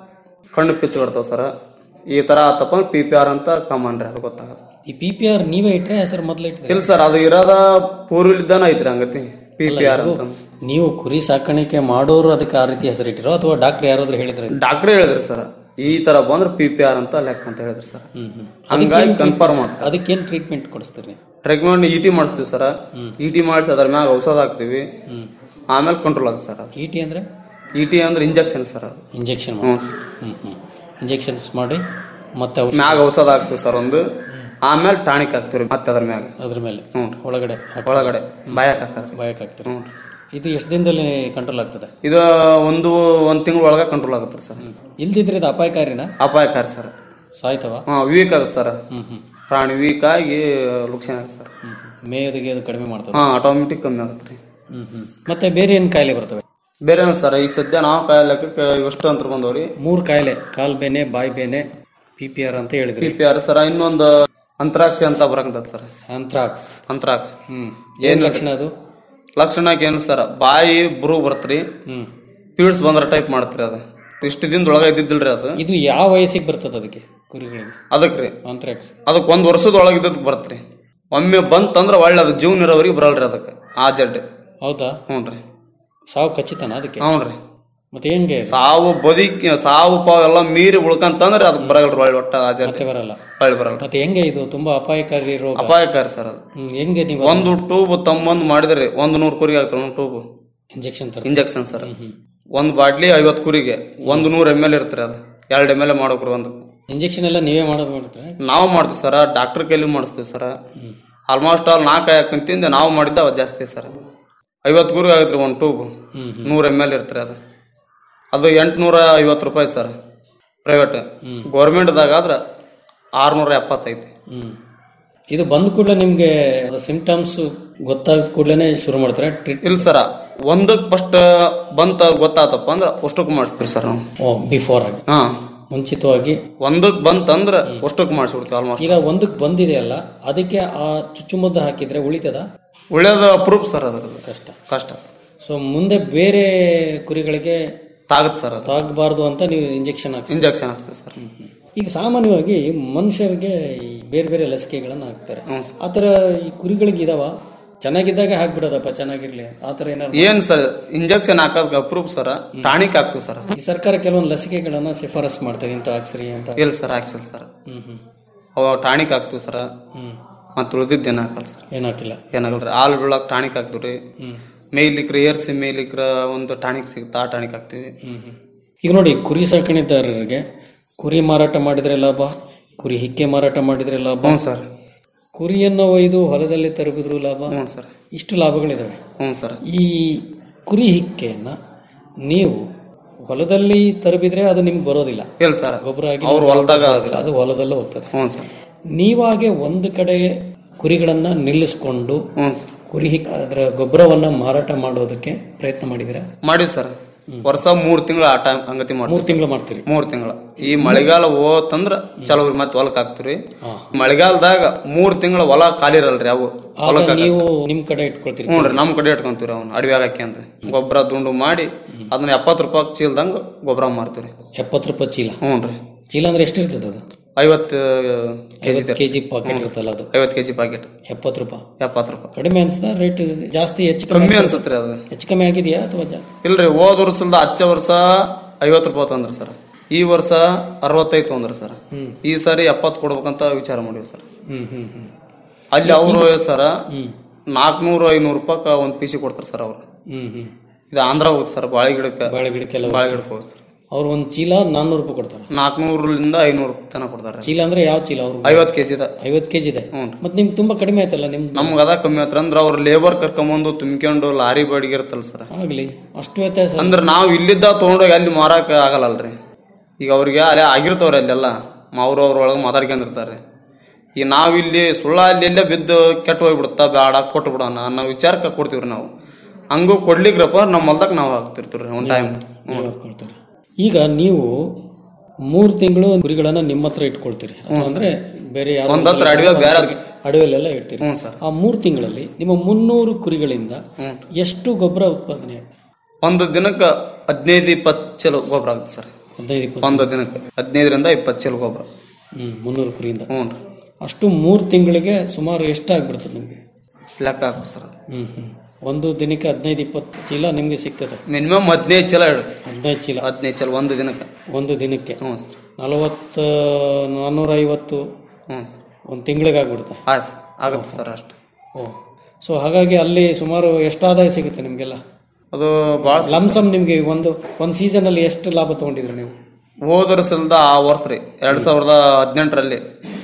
ಕಣ್ಣು ಪಿಚ್ಚು ಬರ್ತಾವ ಸರ್ ಈ ತರ ಆತಪ್ಪ ಪಿ ಪಿ ಆರ್ ಅಂತ ಕಾಮನ್ ರೀ ಅದು ಗೊತ್ತಾಗಲ್ಲ ಈ ಪಿ ಪಿ ಆರ್ ನೀವೇ ಇಟ್ರೆ ಹೆಸರು ಮೊದಲೇ ಇಟ್ರೆ ಇಲ್ಲ ಸರ್ ಅದು ಇರೋದ ಪೂರ್ವಲಿದ್ದಾನ ಐತ್ರಿ ಹಂಗತಿ ಪಿ ಪಿ ಆರ್ ಅಂತ ನೀವು ಕುರಿ ಸಾಕಾಣಿಕೆ ಮಾಡೋರು ಅದಕ್ಕೆ ಆ ರೀತಿ ಹೆಸರಿಟ್ಟಿರೋ ಅಥವಾ ಡಾಕ್ಟರ್ ಯಾರಾದ್ರೂ ಹೇಳಿದ್ರೆ ಡಾಕ್ಟ್ರೇ ಹೇಳಿದ್ರಿ ಸರ್ ಈ ತರ ಬಂದ್ರೆ ಪಿ ಪಿ ಆರ್ ಅಂತ ಲೆಕ್ಕ ಅಂತ ಹೇಳಿದ್ರಿ ಸರ್ ಹ್ಮ್ ಹ್ಮ್ ಹಂಗಾಗಿ ಕನ್ಫರ್ಮ್ ಆತ ಅದಕ್ಕೇನ್ ಟ್ರೀಟ್ಮೆಂಟ್ ಕೊಡಿಸ್ತೀರಿ ಟ್ರೀಟ್ಮೆಂಟ್ ಇ ಟಿ ಮಾಡಿಸ್ತೀವಿ ಸರ್ ಇ ಟಿ ಮಾಡಿಸಿ ಅದ್ರ ಮ್ಯಾಗ ಔಷಧ ಹಾಕ್ತಿವಿ ಆಮೇಲೆ ಕಂಟ್ರೋಲ್ ಆಗುತ್ತೆ ಸರ್ ಅದು ಇ ಟಿ ಅಂದ್ರೆ ಇ ಟಿ ಅಂದ್ರೆ ಇಂಜೆಕ್ಷನ್ ಸರ್ ಅದು ಇಂಜೆಕ್ಷನ್ ಹ್ಞೂ ಹ್ಮ್ ಹ್ಮ್ ಇಂಜೆಕ್ಷನ್ಸ್ ಮಾಡಿ ಮತ್ತೆ ಔಷಧ ಮ್ಯಾಗ ಔಷಧ ಹಾಕ್ತಿವಿ ಸರ್ ಒಂದು ಆಮೇಲೆ ಟಾನಿಕ್ ಹಾಕ್ತಿವಿ ಮತ್ತೆ ಅದ್ರ ಮ್ಯಾಗ ಅದ್ರ ಮೇಲೆ ಹ್ಞೂ ಒಳಗಡೆ ಒಳಗಡೆ ಬಾಯಕ್ ಹಾಕೋದು ಬಾಯಕ್ ಹಾಕ್ತಾರೆ ಇದು ಎಷ್ಟು ದಿನದಲ್ಲಿ ಕಂಟ್ರೋಲ್ ಆಗ್ತದೆ ಇದು ಒಂದು ಒಂದ್ ತಿಂಗಳ ಒಳಗೆ ಕಂಟ್ರೋಲ್ ಆಗುತ್ತೆ ಸರ್ ಇಲ್ದಿದ್ರೆ ಇದು ಅಪಾಯಕಾರಿನ ಅಪಾಯಕಾರಿ ಸರ್ ಸಾಯ್ತವ ಹಾ ವೀಕ್ ಆಗುತ್ತೆ ಸರ್ ಹ್ಮ್ ಹ್ಮ್ ಪ್ರಾಣಿ ವೀಕ್ ಆಗಿ ಲುಕ್ಷಣ ಆಗುತ್ತೆ ಸರ್ ಹ್ಮ್ ಹ್ಮ್. ಮೇಯದಿಗೆ ಅದು ಕಡಿಮೆ ಮಾಡ್ತದೆ ಹಾ ಆಟೋಮೆಟಿಕ್ ಕಮ್ಮಿ ಆಗುತ್ತೆ ರೀ ಹ್ಮ್ ಹ್ಮ್ ಮತ್ತೆ ಬೇರೆ ಏನ್ ಕಾಯಿಲೆ ಬರ್ತವೆ ಬೇರೆ ಸರ್ ಈಗ ಸದ್ಯ ನಾವು ಕಾಯಿ ಲೆಕ್ಕಕ್ಕೆ ಇಷ್ಟು ಅಂತ ಬಂದವ್ರಿ ಮೂರ್ ಕಾಯಿಲೆ ಕಾಲ್ ಬೇನೆ ಬಾಯಿ ಬೇನೆ ಪಿ ಪಿ ಆರ್ ಅಂತ ಪಿ ಹೇಳಿದ್ರಿ ಪಿ ಆರ್ ಸರ್ ಇನ್ನೊಂದು ಅಂತ್ರಾಕ್ಷಿ ಅಂತ ಬರಂಗದ ಸರ್ ಅಂತ್ರಾಕ್ಸ್ ಅಂತ್ರಾಕ್ಸ್ ಹ್ಮ್ ಏನ್ ಲಕ್ಷಣ ಅದು ಲಕ್ಷಣಕ್ಕೆ ಏನು ಸರ್ ಬಾಯಿ ಬುರು ಬರ್ತ್ರಿ ಹ್ಮ್ ಪೀಡ್ಸ್ ಬಂದ್ರ ಟೈಪ್ ಮಾಡ್ತ್ರಿ ಅದು ಇಷ್ಟು ದಿನದೊಳಗೆ ಇದ್ದಿದ್ದಿಲ್ರಿ ಅದು ಇದು ಯಾವ ವಯಸ್ಸಿಗೆ ಬರ್ತದೆ ಅದಕ್ಕೆ ಕುರಿಗಳಿಗೆ ಅದಕ್ಕೆ ರೀ ಅಂತ್ರಾಕ್ಸ್ ಅದಕ್ಕೆ ಒಂದ್ ವರ್ಷದೊಳಗೆ ಇದ್ದದಕ್ಕೆ ಬರತ್ರಿ ಒಮ್ಮೆ ಬಂತಂದ್ರ ಒಳ್ಳೆ ಅದು ಜೀವನ ಇರೋವರೆಗೆ ಬರಲ್ರಿ ಅದಕ್ಕೆ ಆ ಜಡ್ ಹೌದಾ ಹ್ಞೂ ರೀ ಸಾವು ಖಚಿತನ ಅದಕ್ಕೆ ಹ್ಞೂ ರೀ ಮತ್ತೆ ಹೆಂಗೆ ಇದು? ಸಾವು ಬದುಕಿ ಸಾವು ಪಾವು ಎಲ್ಲ ಮೀರಿ ಉಳ್ಕಂತಂದ್ರೆ ಅದಕ್ಕೆ ಬರಲ್ರಿ ಒಳ್ಳೆ ಒಟ್ಟ ಆ ಜಡ್ ಮತ್ತೆ ಬರಲ್ಲ ಒಳ್ಳೆ ಬರಲ್ಲ ಮತ್ತೆ ಹೆಂಗೆ ಇದು ತುಂಬಾ ಅಪಾಯಕಾರಿ ರೋಗ ಅಪಾಯಕಾರಿ ಸರ್ ಅದು ಹ್ಮ್, ಹೆಂಗೆ ನೀವು ಒಂದು ಟೂಬ್ ತಮ್ಮಂದು ಮಾಡಿದ್ರಿ ಒಂದು ನೂರು ಕುರಿಗೆ ಆಗ್ತದೆ ಒಂದು ಟೂಬ್ ಇಂಜೆಕ್ಷನ್ ತರ ಇಂಜೆಕ್ಷನ್ ಸರ್ ಒಂದು ಬಾಟ್ಲಿ ಐವತ್ತು ಕುರಿಗೆ ಒಂದು ನೂರು ಎಮ್ ಎಲ್ ಇರ್ತಾರೆ ಅದು ಎರಡು ಎಮ್ ಎಲ್ ಮಾಡೋಕ್ರಿ ಒಂದು ಇಂಜೆಕ್ಷನ್ ಎಲ್ಲ ನೀವೇ ಮಾಡೋದು ಮಾಡಿದ್ರೆ ನಾವು ಮಾಡ್ತೀವಿ ಸರ ಡಾಕ್ಟರ್ ಕೈಲಿ ಮಾಡಿಸ್ತೀವಿ ಸರ ಆಲ್ಮೋಸ್ಟ್ ಆಲ್ ನಾಲ್ಕು ಹಾಕಂತಿಂದ ನಾವು ಮಾಡಿದ್ದ ಅವು ಜಾಸ್ತಿ ಸರ್ ಐವತ್ತು ಕುರಿಗೆ ಆಗತ್ರಿ ಒಂದು ಟೂಬ್ ಹ್ಮ್, ನೂರು ಎಮ್ ಎಲ್ ಇರ್ತಾರೆ ಅದು ಅದು ಎಂಟುನೂರ ಐವತ್ತು ರೂಪಾಯಿ ಸರ್ ಪ್ರೈವೇಟ್ ಗೌರ್ಮೆಂಟ್ದಾಗ ಆದ್ರೆ ಆರ್ನೂರ ಎಪ್ಪತ್ತೈತಿ ಹ್ಮ್ ಇದು ಬಂದ ಕೂಡಲೇ ನಿಮ್ಗೆ ಸಿಂಪ್ಟಮ್ಸ್ ಗೊತ್ತಾದ ಕೂಡಲೇ ಶುರು ಮಾಡ್ತಾರೆ ಟ್ರೀಟ್ ಇಲ್ಲ ಸರ ಒಂದಕ್ಕೆ ಫಸ್ಟ್ ಬಂತ ಗೊತ್ತಾತಪ್ಪ ಅಂದ್ರೆ ಅಷ್ಟಕ್ಕೆ ಮಾಡಿಸ್ತೀವಿ ಸರ್ ನಾವು ಓ ಬಿಫೋರ್ ಆಗಿ ಹಾ ಮುಂಚಿತವಾಗಿ ಒಂದಕ್ಕೆ ಬಂತಂದ್ರೆ ಅಷ್ಟಕ್ಕೆ ಮಾಡಿಸ್ಬಿಡ್ತೀವಿ ಆಲ್ಮೋಸ್ಟ್ ಈಗ ಒಂದಕ್ಕೆ ಬಂದಿದೆಯಲ್ಲ ಅದಕ್ಕೆ ಆ ಚುಚ್ಚುಮದ್ದು ಹಾಕಿದ್ರೆ ಉಳಿತದ ಒಳ್ಳೇದು ಅಪ್ರೂಫ್ ಸರ್ ಅದ್ರದ್ದು ಕಷ್ಟ ಕಷ್ಟ ಸೊ ಮುಂದೆ ಬೇರೆ ಕುರಿಗಳಿಗೆ ತಾಗತ್ ಸರ್ ಅದು ತಾಗಬಾರ್ದು ಅಂತ ನೀವು ಇಂಜೆಕ್ಷನ್ ಹಾಕ್ಸಿ ಇಂಜೆಕ್ಷನ್ ಹಾಕ್ತೀವಿ ಸರ್ ಈಗ ಸಾಮಾನ್ಯವಾಗಿ ಮನುಷ್ಯರಿಗೆ ಈ ಬೇರೆ ಬೇರೆ ಲಸಿಕೆಗಳನ್ನ ಹಾಕ್ತಾರೆ ಆತರ ಈ ಕುರಿಗಳಿಗೆ ಇದಾವ ಚೆನ್ನಾಗಿದ್ದಾಗ ಹಾಕ್ಬಿಡೋದಪ್ಪ ಚೆನ್ನಾಗಿರ್ಲಿ ಆತರ ಏನಾದ್ರು ಏನ್ ಸರ್ ಇಂಜೆಕ್ಷನ್ ಹಾಕೋದಕ್ಕೆ ಅಪ್ರೂವ್ ಸರ್ ಟಾನಿಕ್ ಹಾಕ್ತೀವಿ ಸರ್ ಈ ಸರ್ಕಾರ ಕೆಲವೊಂದು ಲಸಿಕೆಗಳನ್ನ ಶಿಫಾರಸ್ ಮಾಡ್ತಾರೆ ಇಂತ ಹಾಕ್ಸ್ರಿ ಅಂತ ಇಲ್ಲ ಸರ್ ಹಾಕ್ಸಲ್ ಸರ್ ಹ್ಮ್ ಹ್ಮ್ ಅವ ಟಾನಿಕ್ ಹಾಕ್ತೀವಿ ಸರ್ ಹ್ಮ್ ಮತ್ತೆ ಉಳಿದಿದ್ದು ಏನು ಹಾಕಲ್ಲ ಸರ್ ಏನ್ ಹಾಕಿಲ್ಲ ಏನಾಗಲ್ರಿ ಹಾಲು ಬೀಳಕ್ ಟಾನಿಕ್ ಹಾಕ್ತೀವಿ ರೀ ಹ್ಮ್ ಮೇಯ್ಲಿಕ್ರ ಏರ್ಸಿ ಮೇಯ್ಲಿಕ್ರ ಒಂದು ಟಾನಿಕ್ ಸಿಗುತ್ತೆ ಆ ಟಾನಿಕ್ ಹಾಕ್ತೀವಿ ಹ್ಮ್ ಹ್ಮ್. ಈಗ ನೋಡಿ ಕುರಿ ಸಾಕಣೆದಾರರಿಗೆ ಕುರಿ ಮಾರಾಟ ಮಾಡಿದ್ರೆ ಲಾಭ ಕುರಿ ಹಿಕ್ಕೆ ಮಾರಾಟ ಮಾಡಿದ್ರೆ ಲಾಭ ಹ್ಞೂ ಸರ್ ಕುರಿಯನ್ನು ಒಯ್ದು ಹೊಲದಲ್ಲಿ ತರಬಿದ್ರು ಲಾಭ ಹ್ಞೂ ಸರ್ ಇಷ್ಟು ಲಾಭಗಳಿದಾವೆ ಹ್ಞೂ ಸರ್ ಈ ಕುರಿ ಹಿಕ್ಕೆಯನ್ನ ನೀವು ಹೊಲದಲ್ಲಿ ತರಬಿದ್ರೆ ಅದು ನಿಮ್ಗೆ ಬರೋದಿಲ್ಲ ಇಲ್ಲ ಸರ್ ಗೊಬ್ಬರ ಆಗಿ ಅವ್ರ ಹೊಲದಾಗ ಬರೋದಿಲ್ಲ, ಅದು ಹೊಲದಲ್ಲೇ ಹೋಗ್ತದೆ ಹ್ಞೂ ಸರ್ ನೀವಾಗೆ ಒಂದು ಕಡೆ ಕುರಿಗಳನ್ನ ನಿಲ್ಲಿಸ್ಕೊಂಡು ಹ್ಞೂ ಕುರಿ ಹಿಕ್ ಅದರ ಗೊಬ್ಬರವನ್ನ ಮಾರಾಟ ಮಾಡೋದಕ್ಕೆ ಪ್ರಯತ್ನ ಮಾಡಿದ್ರೆ ಮಾಡಿವಿ ಸರ್ ವರ್ಷ ಮೂರ್ ತಿಂಗಳ ಆ ಟೈಮ್ ಹಂಗತಿ ಮಾಡಿ ಮೂರ್ ತಿಂಗಳು ಮಾಡ್ತೀರಿ ಮೂರ್ ತಿಂಗಳ ಈ ಮಳೆಗಾಲ ಹೋತಂದ್ರ ಚಲೋ ಮತ್ತೆ ಹೊಲಕ್ ಹಾಕ್ತಿವ್ರಿ ಮಳೆಗಾಲದಾಗ ಮೂರ್ ತಿಂಗಳ ಹೊಲ ಖಾಲಿ ಇರಲ್ರಿ ಅವು ಆಗ ಹೊಲಕ್ ಹಾಕಕ್. ನೀವು ನಿಮ್ ಕಡೆ ಇಟ್ಕೊಳ್ತೀರಿ ಹ್ಞೂ ರೀ ನಮ್ ಕಡೆ ಇಟ್ಕೊಂತೀವಿ ಅವ್ನು ಅಡವಿ ಹಾಕಿ ಅಂತ ಗೊಬ್ಬರ ದುಂಡು ಮಾಡಿ ಅದನ್ನ ಎಪ್ಪತ್ತು ರೂಪಾಯಿ ಚೀಲ್ದಂಗ ಗೊಬ್ಬರ ಮಾರ್ತೀವಿ ಎಪ್ಪತ್ತು ರೂಪಾಯಿ ಚೀಲ ಹ್ಞೂ ರೀ ಚೀಲ ಅಂದ್ರೆ ಎಷ್ಟಿರ್ತದೆ ಅದು ಐವತ್ತು ಕೆಜಿ ಐವತ್ತು ಕೆಜಿ ಪಾಕೆಟ್ ಇರುತ್ತಲ್ಲ ಅದು ಐವತ್ತು ಕೆಜಿ ಪ್ಯಾಕೆಟ್ ಎಪ್ಪತ್ತು ರೂಪಾಯಿ ಎಪ್ಪತ್ತು ರೂಪಾಯಿ ಕಡಿಮೆ ಅನ್ಸುತ್ತಾ ರೇಟ್ ಜಾಸ್ತಿ ಹೆಚ್ಚು ಕಮ್ಮಿ ಅನ್ಸತ್ರಿ ಅದು ಹೆಚ್ಚು ಕಮ್ಮಿ ಆಗಿದೆಯಾ ಅಥವಾ ಜಾಸ್ತಿ ಇಲ್ರಿ ಹೋದ ವರ್ಷದ ಹಚ್ಚ ವರ್ಷ ಐವತ್ತು ರೂಪಾಯಿ ತಂದ್ರಿ ಸರ್ ಈ ವರ್ಷ ಅರವತ್ತೈದು ತೊಂದ್ರಿ ಸರ್ ಹ್ಮ್. ಈ ಸಾರಿ ಎಪ್ಪತ್ತು ಕೊಡ್ಬೇಕಂತ ವಿಚಾರ ಮಾಡಿವಿ ಸರ್ ಹ್ಮ್ ಹ್ಮ್ ಹ್ಮ್ ಅಲ್ಲಿ ಅವರು ಸರ ನಾಲ್ಕನೂರು ಐನೂರು ರೂಪಾಯಿ ಒಂದು ಪೀಸಿ ಕೊಡ್ತಾರೆ ಸರ್ ಅವ್ರು ಹ್ಮ್ ಹ್ಮ್ ಇದು ಆಂಧ್ರ ಹೋಗುತ್ತೆ ಸರ್ ಬಾಳೆ ಗಿಡಕ್ಕೆ ಬಾಳೆ ಗಿಡಕ್ಕೆಲ್ಲ ಬಾಳೆ ಗಿಡಕ್ಕೆ ಹೋಗುತ್ತೆ ಸರ್ ಅವ್ರು ಒಂದು ಚೀಲ ನಾನ್ನೂರು ರೂಪಾಯಿ ಕೊಡ್ತಾರೆ ನಾಲ್ಕನೂರರಿಂದ ಐನೂರು ರೂಪಾಯಿ ತನಕ ಕೊಡ್ತಾರೆ ಚೀಲ ಅಂದ್ರೆ ಯಾವ ಚೀಲ ಅವ್ರು ಐವತ್ತು ಕೆಜಿದ ಐವತ್ತು ಕೆಜಿ ಇದೆ ಹ್ಞೂ ಮತ್ತೆ ನಿಮ್ಗೆ ತುಂಬಾ ಕಡಿಮೆ ಆಯ್ತಲ್ಲ ನಿಮ್ದು ನಮ್ಗೆ ಅದ ಕಮ್ಮಿ ಆತ್ರ ಅಂದ್ರೆ ಅವ್ರು ಲೇಬರ್ ಕರ್ಕೊಂಬಂದು ತುಂಬ್ಕೊಂಡು ಲಾರಿ ಬಾಡಿಗೆ ಇರುತ್ತಲ್ಲ ಸರ್ ಆಗ್ಲಿ ಅಷ್ಟು ವ್ಯತ್ಯಾಸ ಅಂದ್ರೆ ನಾವು ಇಲ್ಲಿದ್ದ ತೊಗೊಂಡೋಗಿ ಅಲ್ಲಿ ಮಾರಾಕ ಆಗಲ್ಲಲ್ರಿ ಈಗ ಅವ್ರಿಗೆ ಅಲ್ಲೇ ಆಗಿರ್ತಾವ್ರಿ ಅಲ್ಲೆಲ್ಲ ಅವ್ರು ಅವ್ರ ಒಳಗೆ ಮಾತಾಡ್ಕೊಂಡಿರ್ತಾರೆ ಈಗ ನಾವು ಇಲ್ಲಿ ಸುಳ್ಳ ಅಲ್ಲಿ ಎಲ್ಲೇ ಬಿದ್ದು ಕೆಟ್ಟ ಹೋಗ್ಬಿಡುತ್ತಾ ಬೇಡ ಕೊಟ್ಟು ಬಿಡೋಣ ಅನ್ನೋ ವಿಚಾರಕ್ಕೆ ಕೊಡ್ತೀವ್ರಿ ನಾವು ಹಂಗೂ ಕೊಡ್ಲಿಕ್ರಪ್ಪ ನಮ್ಮ ಹೊಲ್ದಾಗ ನಾವು ಹಾಕ್ತಿರ್ತೀವ್ರಿ ಒಂದು ಟೈಮ್ ನೀವ್ ಹಾಕ್ಕೊಳ್ತೀರಿ. ಈಗ ನೀವು ಮೂರ್ ತಿಂಗಳು ಕುರಿಗಳನ್ನ ನಿಮ್ಮ ಹತ್ರ ಇಟ್ಕೊಳ್ತೀರಿ ಅಥವಾ ಅಂದ್ರೆ ಬೇರೆ ಯಾರೋ ಒಂದ್ ಹತ್ರ ಅಡವಿ ಬೇರೆ ಅಡವಿಲೆಲ್ಲ ಇಡ್ತೀರಿ ಹ್ಞೂ ಸರ್ ಆ ಮೂರ್ ತಿಂಗಳಲ್ಲಿ ನಿಮ್ಮ ಮುನ್ನೂರು ಕುರಿಗಳಿಂದ ಎಷ್ಟು ಗೊಬ್ಬರ ಉತ್ಪಾದನೆ ಆಗುತ್ತೆ? ಒಂದು ದಿನಕ್ಕೆ ಹದಿನೈದು ಇಪ್ಪತ್ತು ಚಲೋ ಗೊಬ್ಬರ ಆಗುತ್ತೆ ಸರ್ ಹದಿನೈದು ಇಪ್ಪತ್ತು ಒಂದು ದಿನಕ್ಕೆ ಹದಿನೈದರಿಂದ ಇಪ್ಪತ್ತು ಚಲೋ ಗೊಬ್ಬರ ಹ್ಮ್ ಮುನ್ನೂರು ಕುರಿಯಿಂದ ಹ್ಞೂ ಅಷ್ಟು ಮೂರ್ ತಿಂಗಳಿಗೆ ಸುಮಾರು ಎಷ್ಟಾಗ್ಬಿಡ್ತದೆ ನಿಮ್ಗೆ ಲೆಕ್ಕ ಹಾಕು ಸರ್ ಅದು ಹ್ಮ್ ಹ್ಮ್ ಒಂದು ದಿನಕ್ಕೆ ಹದಿನೈದು ಇಪ್ಪತ್ತು ಚೀಲ ನಿಮ್ಗೆ ಸಿಗ್ತದೆ ಮಿನಿಮಮ್ ಹದಿನೈದು ಚಲ ಇಡು ಹದಿನೈದು ಚೀಲ ಹದಿನೈದು ಚಲ ಒಂದು ದಿನಕ್ಕೆ ಒಂದು ದಿನಕ್ಕೆ ಹ್ಞೂ ಸರ್ ನಲವತ್ತು ನಾನ್ನೂರ ಐವತ್ತು ಹ್ಞೂ ಒಂದು ತಿಂಗಳಿಗೆ ಆಗ್ಬಿಡುತ್ತೆ ಹಾಂ ಸರ್ ಆಗುತ್ತೆ ಸರ್ ಅಷ್ಟು ಓ ಸೊ ಹಾಗಾಗಿ ಅಲ್ಲಿ ಸುಮಾರು ಎಷ್ಟು ಆದಾಯ ಸಿಗುತ್ತೆ ನಿಮಗೆಲ್ಲ ಅದು ಭಾಳ ಲಮ್ಸಮ್ ನಿಮಗೆ ಒಂದು ಒಂದು ಸೀಸನಲ್ಲಿ ಎಷ್ಟು ಲಾಭ ತಗೊಂಡಿದ್ರಿ ನೀವು ಹೋದ ವರ್ಷದ ಆ ವರ್ಷ ರೀ ಎರಡು ಸಾವಿರದ ಹದಿನೆಂಟರಲ್ಲಿ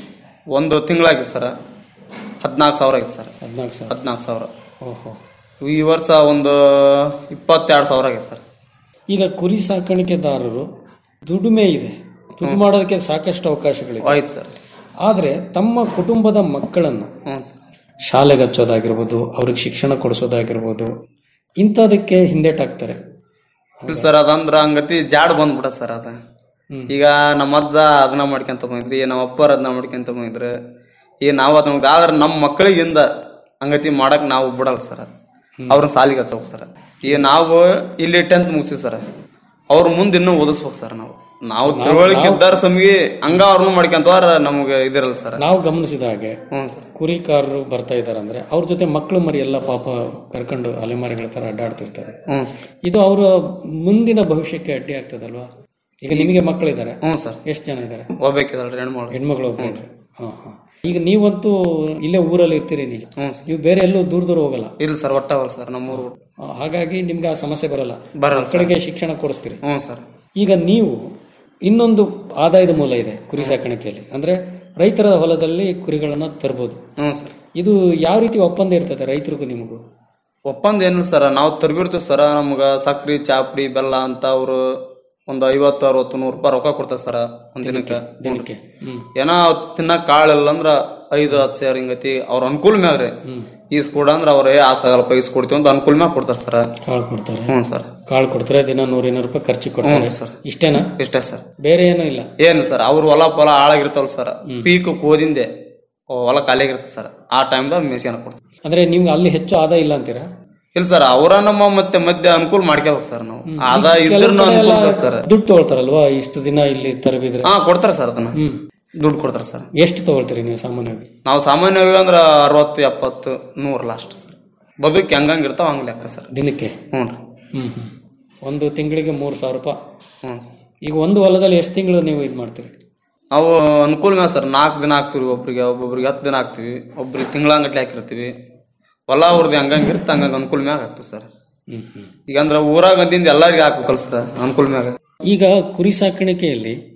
ಒಂದು ತಿಂಗಳಾಗಿತ್ತು ಸರ್ ಹದಿನಾಲ್ಕು ಸಾವಿರ ಆಗಿತ್ತು ಸರ್ ಹದಿನಾಲ್ಕು ಸಾವಿರ ಹದಿನಾಲ್ಕು ಸಾವಿರ ಓಹೋ ಈ ವರ್ಷ ಒಂದು ಇಪ್ಪತ್ತೆರಡು ಸಾವಿರ ಆಗಿದೆ ಸರ್ ಈಗ ಕುರಿ ಸಾಕಾಣಿಕೆದಾರರು ದುಡಿಮೆ ಇದೆ ದುಡ್ಡು ಮಾಡೋದಕ್ಕೆ ಸಾಕಷ್ಟು ಅವಕಾಶಗಳಿವೆ ಆಯ್ತು ಸರ್ ಆದರೆ ತಮ್ಮ ಕುಟುಂಬದ ಮಕ್ಕಳನ್ನು ಹ್ಞೂ ಸರ್ ಶಾಲೆಗೆ ಹಚ್ಚೋದಾಗಿರ್ಬೋದು ಅವ್ರಿಗೆ ಶಿಕ್ಷಣ ಕೊಡಿಸೋದಾಗಿರ್ಬೋದು ಇಂಥದಕ್ಕೆ ಹಿಂದೇಟಾಗ್ತಾರೆ ಇಲ್ಲ ಸರ್ ಅದಂದ್ರ ಹಂಗತಿ ಜಾಡ್ ಬಂದ್ಬಿಡ ಸರ್ ಅದ ಈಗ ನಮ್ಮ ಅಜ್ಜ ಅದನ್ನ ಮಾಡ್ಕೊಂತ ಬಂದಿದ್ರಿ ನಮ್ಮ ಅಪ್ಪರ ಅದನ್ನ ಮಾಡ್ಕೊಂತ ಬಂದಿದ್ರು ಈಗ ನಾವು ಅದನ್ನ ಆದ್ರೆ ನಮ್ಮ ಮಕ್ಕಳಿಗಿಂದ ಹಂಗತಿ ಮಾಡಕ್ ನಾವು ಬಿಡಲ್ಲ ಸರ್ ಅವ್ರನ್ನ ಸಾಲಿಗೆ ಹಚ್ಚೋಕ್ ಸರ್ ಈಗ ನಾವು ಇಲ್ಲಿ ಟೆಂತ್ ಮುಗಿಸಿವಿ ಸರ್ ಅವ್ರ ಮುಂದೆ ಇನ್ನೂ ಓದಿಸ್ಬೇಕು ಸರ್ ನಾವು ನಾವು ತಿಳುವಳಿಕೆ ಇದ್ದಾರ ಸಮಿಗೆ ಹಂಗ ಅವ್ರನ್ನ ಮಾಡ್ಕೊಂತವ್ರ ನಮ್ಗೆ ಇದಿರಲ್ಲ ಸರ್ ನಾವು ಗಮನಿಸಿದ ಹಾಗೆ ಹ್ಞೂ ಸರ್ ಕುರಿಕಾರರು ಬರ್ತಾ ಇದ್ದಾರೆ ಅಂದ್ರೆ ಅವ್ರ ಜೊತೆ ಮಕ್ಕಳು ಮರಿ ಎಲ್ಲ ಪಾಪ ಕರ್ಕೊಂಡು ಅಲೆಮಾರಿಗಳ ತರ ಅಡ್ಡಾಡ್ತಿರ್ತಾರೆ ಹ್ಞೂ ಸರ್ ಇದು ಅವರ ಮುಂದಿನ ಭವಿಷ್ಯಕ್ಕೆ ಅಡ್ಡಿ ಆಗ್ತದಲ್ವಾ ಈಗ ನಿಮಗೆ ಮಕ್ಕಳಿದ್ದಾರೆ ಹ್ಞೂ ಸರ್ ಎಷ್ಟು ಜನ ಇದ್ದಾರೆ ಹೋಗ್ಬೇಕಿದಲ್ರಿ ಹೆಣ್ಮಗಳು ಹೆಣ್ಮಗಳು ಒಬ್ಬ ಹಾ ಹಾ ಈಗ ನೀವಂತೂ ಇಲ್ಲೇ ಊರಲ್ಲಿ ಇರ್ತೀರಿ ನಿಜ ನೀವು ಬೇರೆ ಎಲ್ಲೂ ದೂರ ದೂರ ಹೋಗಲ್ಲ ಇಲ್ಲ ಸರ್ ಒಟ್ಟಾವಲ್ಲ ಸರ್ ನಮ್ಮೂರು ಆ, ಹಾಗಾಗಿ ನಿಮ್ಗೆ ಆ ಸಮಸ್ಯೆ ಬರಲ್ಲ ಬರಲ್ಲ ಸರ್. ಮಕ್ಕಳಿಗೆ ಶಿಕ್ಷಣ ಕೊಡಿಸ್ತೀರಿ ಹ್ಞೂ ಸರ್ ಈಗ ನೀವು ಇನ್ನೊಂದು ಆದಾಯದ ಮೂಲ ಇದೆ ಕುರಿ ಸಾಕಾಣಿಕೆಯಲ್ಲಿ ಅಂದ್ರೆ ರೈತರ ಹೊಲದಲ್ಲಿ ಕುರಿಗಳನ್ನ ತರ್ಬೋದು ಹ್ಞೂ ಸರ್ ಇದು ಯಾವ ರೀತಿ ಒಪ್ಪಂದ ಇರ್ತದೆ ರೈತರಿಗೂ ನಿಮಗೂ ಒಪ್ಪಂದ ಏನಿಲ್ಲ ಸರ್ ನಾವು ತರ್ಬಿಡ್ತೀವಿ ಸರ್ ನಮ್ಗೆ ಸಕ್ರಿ ಚಾಪಡಿ ಬೆಲ್ಲ ಅಂತ ಅವರು ಒಂದು ಐವತ್ತು ಅರವತ್ತು ನೂರು ರೂಪಾಯಿ ರೊಕ್ಕ ಕೊಡ್ತಾರೆ ಸರ್ ಒಂದ್ ದಿನಕ್ಕೆ ದಿನಕ್ಕೆ ಹ್ಮ್ ಏನೋ ತಿನ್ನಕ್ ಕಾಳಿಲ್ಲ ಅಂದ್ರ ಐದು ಹತ್ತು ಸೇರ್ ಹಿಂಗತಿ ಅವ್ರ ಅನುಕೂಲ ಮ್ಯಾಗ ರೀ ಈಸ್ ಕೊಡ ಅಂದ್ರ ಅವ್ರ ಏ ಆಸಾಗಲ್ಪ ಈಸ್ ಕೊಡ್ತೀವಿ ಅಂತ ಅನುಕೂಲ ಮ್ಯಾಗ ಕೊಡ್ತಾರೆ ಸರ್ ಕಾಳು ಕೊಡ್ತಾರೆ ಹ್ಞೂ ಸರ್ ಕಾಳು ಕೊಡ್ತಾರೆ ದಿನ ನೂರ ಇನ್ನೂರು ರೂಪಾಯಿ ಖರ್ಚಿಗೆ ಕೊಡ್ತಾರೆ ಹ್ಞೂ ಸರ್. ಇಷ್ಟೇನಾ ಇಷ್ಟೇ ಸರ್ ಬೇರೆ ಏನೂ ಇಲ್ಲ ಏನು ಸರ್ ಅವ್ರ ಹೊಲ ಹೊಲ ಹಾಳಾಗಿರ್ತಾವಲ್ಲ ಸರ್ ಪೀಕ್ ಕೋದಿಂದೆ ಹೊಲ ಖಾಲಿಯಾಗಿರುತ್ತೆ ಸರ್ ಆ ಟೈಮ್ದಾಗ ಮೇಸಿನ ಕೊಡ್ತೀವಿ ಅಂದ್ರೆ ನಿಮ್ಗೆ ಅಲ್ಲಿ ಹೆಚ್ಚು ಆದಾಯ ಇಲ್ಲ ಅಂತೀರಾ ಇಲ್ಲ ಸರ್ ಅವರ ನಮ್ಮ ಮತ್ತೆ ಮಧ್ಯೆ ಅನುಕೂಲ ಮಾಡ್ಕೋಬೇಕು ಸರ್ ನಾವು ಆದ ಕೆಲವು ಇದ್ರೂ ಕಡೆ ಎಲ್ಲ ಅನುಕೂಲ ಬೇಕು ಸರ್ ದುಡ್ಡು ತಗೊಳ್ತಾರಲ್ವಾ ಇಷ್ಟು ದಿನ ಇಲ್ಲಿ ತರಬಿದ್ರೆ ಹಾ ಕೊಡ್ತಾರೆ ಸರ್ ಅದನ್ನ ಹ್ಮ್ ದುಡ್ಡು ಕೊಡ್ತಾರೆ ಸರ್ ಎಷ್ಟು ತಗೊಳ್ತೀರಿ ನೀವು ಸಾಮಾನ್ಯವಾಗಿ ನಾವು ಸಾಮಾನ್ಯವಾಗಿ ಅಂದ್ರ ಅರವತ್ತು ಎಪ್ಪತ್ತು ನೂರು ಲಾಸ್ಟ್ ಸರ್ ಬದುಕಿ ಹಂಗಂಗ್ ಇರ್ತಾವ ಹಂಗ್ ಲೆಕ್ಕ ಸರ್ ದಿನಕ್ಕೆ ಹ್ಞೂ ರೀ ಹ್ಮ್ ಹ್ಮ್ ಒಂದು ತಿಂಗಳಿಗೆ ಮೂರು ಸಾವಿರ ರೂಪಾಯಿ ಹ್ಞೂ ಸರ್ ಈಗ ಒಂದು ಹೊಲದಲ್ಲಿ ಎಷ್ಟು ತಿಂಗಳು ನೀವು ಇದು ಮಾಡ್ತೀರಿ ನಾವು ಅನುಕೂಲ ಮ್ಯಾಗ ಸರ್ ನಾಲ್ಕು ದಿನ ಹಾಕ್ತಿವಿ ಒಬ್ರಿಗೆ ಒಬ್ಬೊಬ್ರಿಗೆ ಹತ್ತು ದಿನ ಹಾಕ್ತಿವಿ ಒಬ್ರಿಗೆ ತಿಂಗಳಂಗಟ್ಲೆ ಹಾಕಿರ್ತೀವಿ ಹೊಲ ಅವ್ರದ್ದು ಹಂಗಂಗ್ ಇರುತ್ತೆ ಹಂಗಂಗ್ ಅನುಕೂಲ ಮ್ಯಾಗ ಹಾಕ್ತಿವಿ ಸರ್ ಹ್ಮ್ ಹ್ಮ್ ಈಗ ಅಂದ್ರ ಊರಾಗ ಅಂದಿಂದ ಎಲ್ಲಾರಿಗೆ ಹಾಕ್ಬೇಕಲ್ಲ ಸರ್ ಅನುಕೂಲ ಮ್ಯಾಗ ಈಗ ಕುರಿ ಸಾಕಾಣಿಕೆಯಲ್ಲಿ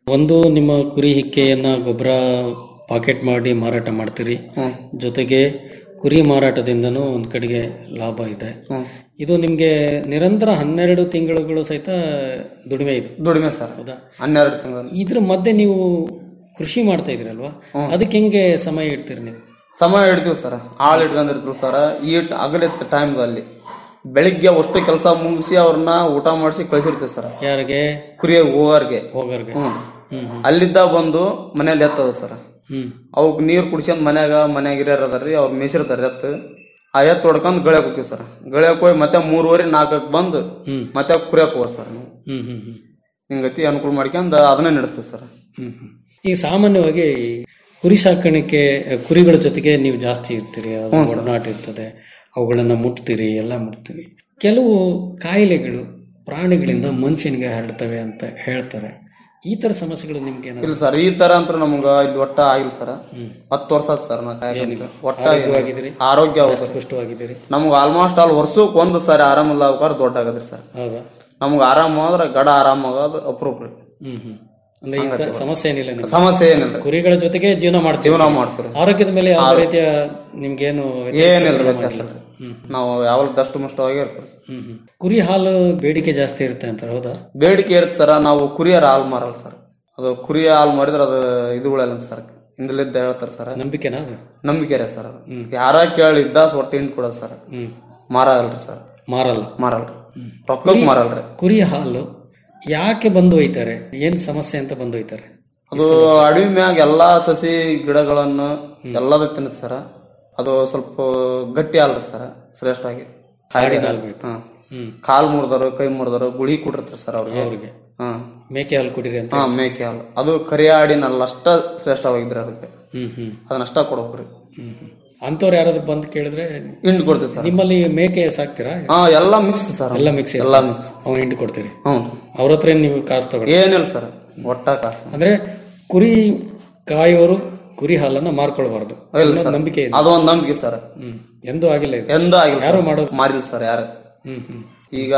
ಒಂದು ನಿಮ್ಮ ಕುರಿ ಹಿಕ್ಕೆಯನ್ನ ಗೊಬ್ಬರ ಪಾಕೆಟ್ ಮಾಡಿ ಮಾರಾಟ ಮಾಡ್ತೀರಿ ಹ್ಮ್. ಜೊತೆಗೆ ಕುರಿ ಮಾರಾಟದಿಂದನೂ ಒಂದ್ ಕಡೆಗೆ ಲಾಭ ಇದೆ ಹ್ಮ್. ಇದು ನಿಮ್ಗೆ ನಿರಂತರ ಹನ್ನೆರಡು ತಿಂಗಳುಗಳು ಸಹಿತ ದುಡಿಮೆ ಇದೆ ದುಡಿಮೆ ಸರ್ ಹೌದಾ ಹನ್ನೆರಡು ತಿಂಗಳು ಇದ್ರ ಮಧ್ಯೆ ನೀವು ಕೃಷಿ ಮಾಡ್ತಾ ಇದ್ರಲ್ವಾ ಅದಕ್ಕೆ ಹೆಂಗೆ ಸಮಯ ಇಡ್ತೀರಿ ನೀವು ಸಮಯ ಹಿಡ್ತೀವಿ ಸರ್ ಆಳು ಇಟ್ಕೊಂಡಿರ್ತೀವಿ ಸರ್ ಈ ಅಗಲಿತ್ತ ಟೈಮ್ದಲ್ಲಿ ಬೆಳಿಗ್ಗೆ ಅಷ್ಟು ಕೆಲಸ ಮುಗಿಸಿ ಅವ್ರನ್ನ ಊಟ ಮಾಡಿಸಿ ಕಳಿಸಿರ್ತೀವಿ ಸರ್ ಯಾರಿಗೆ ಕುರಿಯ ಹೋಗೋರ್ಗೆ ಹೋಗೋರ್ಗೆ ಹ್ಮ್ ಹ್ಮ್ ಹ್ಮ್. ಅಲ್ಲಿದ್ದ ಬಂದು ಮನೇಲಿ ಎತ್ತದ ಸರ್ ಹ್ಮ್ ಅವಕ್ ನೀರ್ ಕುಡ್ಸ್ಕೊಂಡ್ ಮನ್ಯಾಗ ಮನ್ಯಾಗ ಹಿರಿಯರ್ ಅದಾರ್ರಿ ಅವ್ರು ಮೇಸಿರ್ತಾರ ಎತ್ತು ಆ ಎತ್ತು ಹೊಡ್ಕೊಂಡ್ ಗಳಕ್ ಹೋಗ್ತೀವಿ ಸರ್ ಗಳಕ್ ಹೋಗಿ ಮತ್ತೆ ಮೂರುವರೆ ನಾಲ್ಕಕ್ ಬಂದು ಹ್ಮ್. ಮತ್ತೆ ಕುರಿಯಕ್ ಹೋಗ ಸರ್ ನಾವು ಹ್ಮ್ ಹ್ಮ್ ಹ್ಮ್ ಹಿಂಗತಿ ಅನುಕೂಲ ಮಾಡ್ಕೊಂಡ್ ಅದನ್ನೇ ನಡೆಸ್ತೀವಿ ಸರ್ ಹ್ಮ್ ಹ್ಮ್. ಈಗ ಸಾಮಾನ್ಯವಾಗಿ ಈ ಕುರಿ ಸಾಕಾಣಿಕೆ ಕುರಿಗಳ ಜೊತೆಗೆ ನೀವು ಜಾಸ್ತಿ ಇರ್ತೀರಿ ಅದು ಹ್ಞೂ ಸರ್. ಒಡನಾಟ ಇರ್ತದೆ ಅವುಗಳನ್ನ ಮುಟ್ತೀರಿ ಎಲ್ಲ ಮುಟ್ತೀರಿ ಕೆಲವು ಕಾಯಿಲೆಗಳು ಪ್ರಾಣಿಗಳಿಂದ ಮನುಷ್ಯನಿಗೆ ಹರಡ್ತವೆ ಅಂತ ಹೇಳ್ತಾರೆ ಈ ತರ ಸಮಸ್ಯೆಗಳು ನಿಮ್ಗೆ ಇಲ್ಲ ಸರ್ ಈ ತರ ಅಂತ ನಮ್ಗ ಇಲ್ಲಿ ಒಟ್ಟ ಆಗಿಲ್ಲ ಸರ್ ಹತ್ತು ವರ್ಷ ಆತ್ ಸರ್ ನಾ ಏನಿಲ್ಲ. ಕಾಯ್ಕೊಂಡು. ಒಟ್ಟ ಆರೋಗ್ಯವಾಗಿದ್ದೀರಿ? ಆರೋಗ್ಯ ಹೌದು ಎಷ್ಟು ಸರ್. ಪುಷ್ಟವಾಗಿದ್ದೀರಿ? ನಮ್ಗೆ ಆಲ್ಮೋಸ್ಟ್ ಆಲ್ ವರ್ಷಕ್ಕೆ ಒಂದು ಸಾರಿ ಆರಾಮಿಲ್ಲ ಅವಕಾರ ದೊಡ್ಡ ಆಗದ್ರಿ ಸರ್ ಹೌದಾ ನಮ್ಗೆ ಆರಾಮ ಆದ್ರೆ ಗಡ ಆರಾಮ ಆಗೋದು ಅಪ್ರೂಪ್ ರೀ ಹ್ಮ್ ಹ್ಮ್ ಅಂದ್ರೆ ಇಂಥ ಸಂಗತಿ ಸಮಸ್ಯೆ ಏನಿಲ್ಲ ನಿಮ್ಗೆ? ಸಮಸ್ಯೆ ಏನಿಲ್ಲ ಕುರಿಗಳ ಜೊತೆಗೆ ಜೀವನ ಮಾಡ್ತೀವಿ ಜೀವನ ಮಾಡ್ತೀರಿ. ಆರೋಗ್ಯದ ಮೇಲೆ ಯಾವ ಆರೋ- ರೀತಿಯ ನಿಮ್ಗೇನು ವ್ಯತ್ಯಾಸ ಏನಿಲ್ಲ ಪರಿಣಾಮ ವ್ಯತ್ಯಾಸ ಇಲ್ಲ. ಹ್ಮ್ ನಾವು ಯಾವಾಗ ದಷ್ಟು ಮುಷ್ಟವಾಗಿ ಇರ್ತೀವಿ ಸರ್ ಹ್ಮ್ ಹ್ಮ್. ಕುರಿ ಹಾಲು ಬೇಡಿಕೆ ಜಾಸ್ತಿ ಇರುತ್ತೆ ಅಂತಾರೆ ಹೌದಾ ಬೇಡಿಕೆ ಇರುತ್ತೆ ಸರ್ ನಾವು ಕುರಿಯರ ಹಾಲು ಮಾರಲ್ಲ ಸರ್ ಅದು ಕುರಿಯ ಹಾಲು ಮಾರಿದ್ರೆ ಅದು ಇದು ಉಳಿಯಲ್ಲ ಸರ್ ಹಿಂದಲಿದ್ದ ಹೇಳ್ತಾರೆ ಸರ್ ನಂಬಿಕೆನಾ ಅದು ನಂಬಿಕೆ ರೀ ಸರ್ ಅದು ಯಾರ ಕೇಳಿ ಇದ್ದಾಸ್ ಒಟ್ಟು ಹಿಂಡ್ ಕೊಡೋದು ಸರ್ ಹ್ಮ್ ಮಾರಲ್ರಿ ಸರ್ ಮಾರಲ್ಲ ಮಾರಲ್ರಿ ರೊಕ್ಕಕ್ಕೆ ಮಾರಲ್ರಿ ಕುರಿ ಹಾಲು ಯಾಕೆ ಬಂದು ಒಯ್ತಾರೆ ಏನ್ ಸಮಸ್ಯೆ ಅಂತ ಬಂದು ಒಯ್ತಾರೆ ಅದು ಅಡವಿ ಮ್ಯಾಗ ಎಲ್ಲಾ ಸಸಿ ಗಿಡಗಳನ್ನು ಎಲ್ಲದ ತಿನ್ನುತ್ತೆ ಸರ್ ಅದು ಸ್ವಲ್ಪ ಗಟ್ಟಿ ಅಲ್ರಿ ಸರ್ ಶ್ರೇಷ್ಠ ಆಗಿ ಕಾಡಿನ ಹಾಲು ಬೇಕು. ಹಾ. ಹ್ಮ್. ಕಾಲ್ ಮುರಿದರು ಕೈ ಮುರಿದರು ಗುಳಿ ಕೊಟ್ಟಿರ್ತಾರೆ ಸರ್ ಅವ್ರಿಗೆ ಅವ್ರಿಗೆ. ಹಾ ಮೇಕೆ ಹಾಲು ಕುಡಿರಿ ಅಂತ ಹಾ ಮೇಕೆ ಹಾಲು ಅದು ಕರಿಯ ಆಡಿನಲ್ಲ ಅಷ್ಟ ಶ್ರೇಷ್ಠವಾಗಿದ್ರಿ ಅದಕ್ಕೆ ಹ್ಮ್ ಹ್ಮ್ ಅದನ್ನಷ್ಟ ಕೊಡ್ಬೇಕ್ರಿ ಹ್ಮ್ ಹ್ಮ್. ಅಂಥವ್ರು ಯಾರಾದ್ರೂ ಬಂದು ಕೇಳಿದ್ರೆ ಹಿಂಡ್ ಕೊಡ್ತೀವಿ ಸರ್ ನಿಮ್ಮಲ್ಲಿ ಮೇಕೆ ಸಾಕ್ತೀರಾ ಹಾ ಎಲ್ಲ ಮಿಕ್ಸ್ ಸರ್ ಎಲ್ಲ ಮಿಕ್ಸ್ ಎಲ್ಲ ಮಿಕ್ಸ್ ಅವ್ನು ಹಿಂಡಿ ಕೊಡ್ತೀರಿ ಹ್ಞೂ ಅವ್ರ ಹತ್ರ ಏನ್ ನೀವು ಕಾಸು ತಗೊಳ್ಳಿ ಏನಿಲ್ಲ ಸರ್ ಒಟ್ಟ ಕಾಸ್ತ ಅಂದ್ರೆ ಕುರಿ ಕಾಯೋರು ಕುರಿ ಹಾಲನ್ನ ಮಾರ್ಕೊಳ್ಬಾರ್ದು ಇಲ್ಲ ಅನ್ನೋದು ಸರ್ ನಂಬಿಕೆ ಇದೆ ಅದು ಒಂದು ನಂಬಿಕೆ ಸರ್ ಹ್ಮ್ ಎಂದೂ ಆಗಿಲ್ಲ ಇದು ಎಂದೂ ಆಗಿಲ್ಲ ಯಾರು ಸರ್. ಮಾಡೋದು ಮಾರಿಲ್ಲ ಸರ್ ಯಾರು ಹ್ಮ್ ಹ್ಮ್ ಈಗ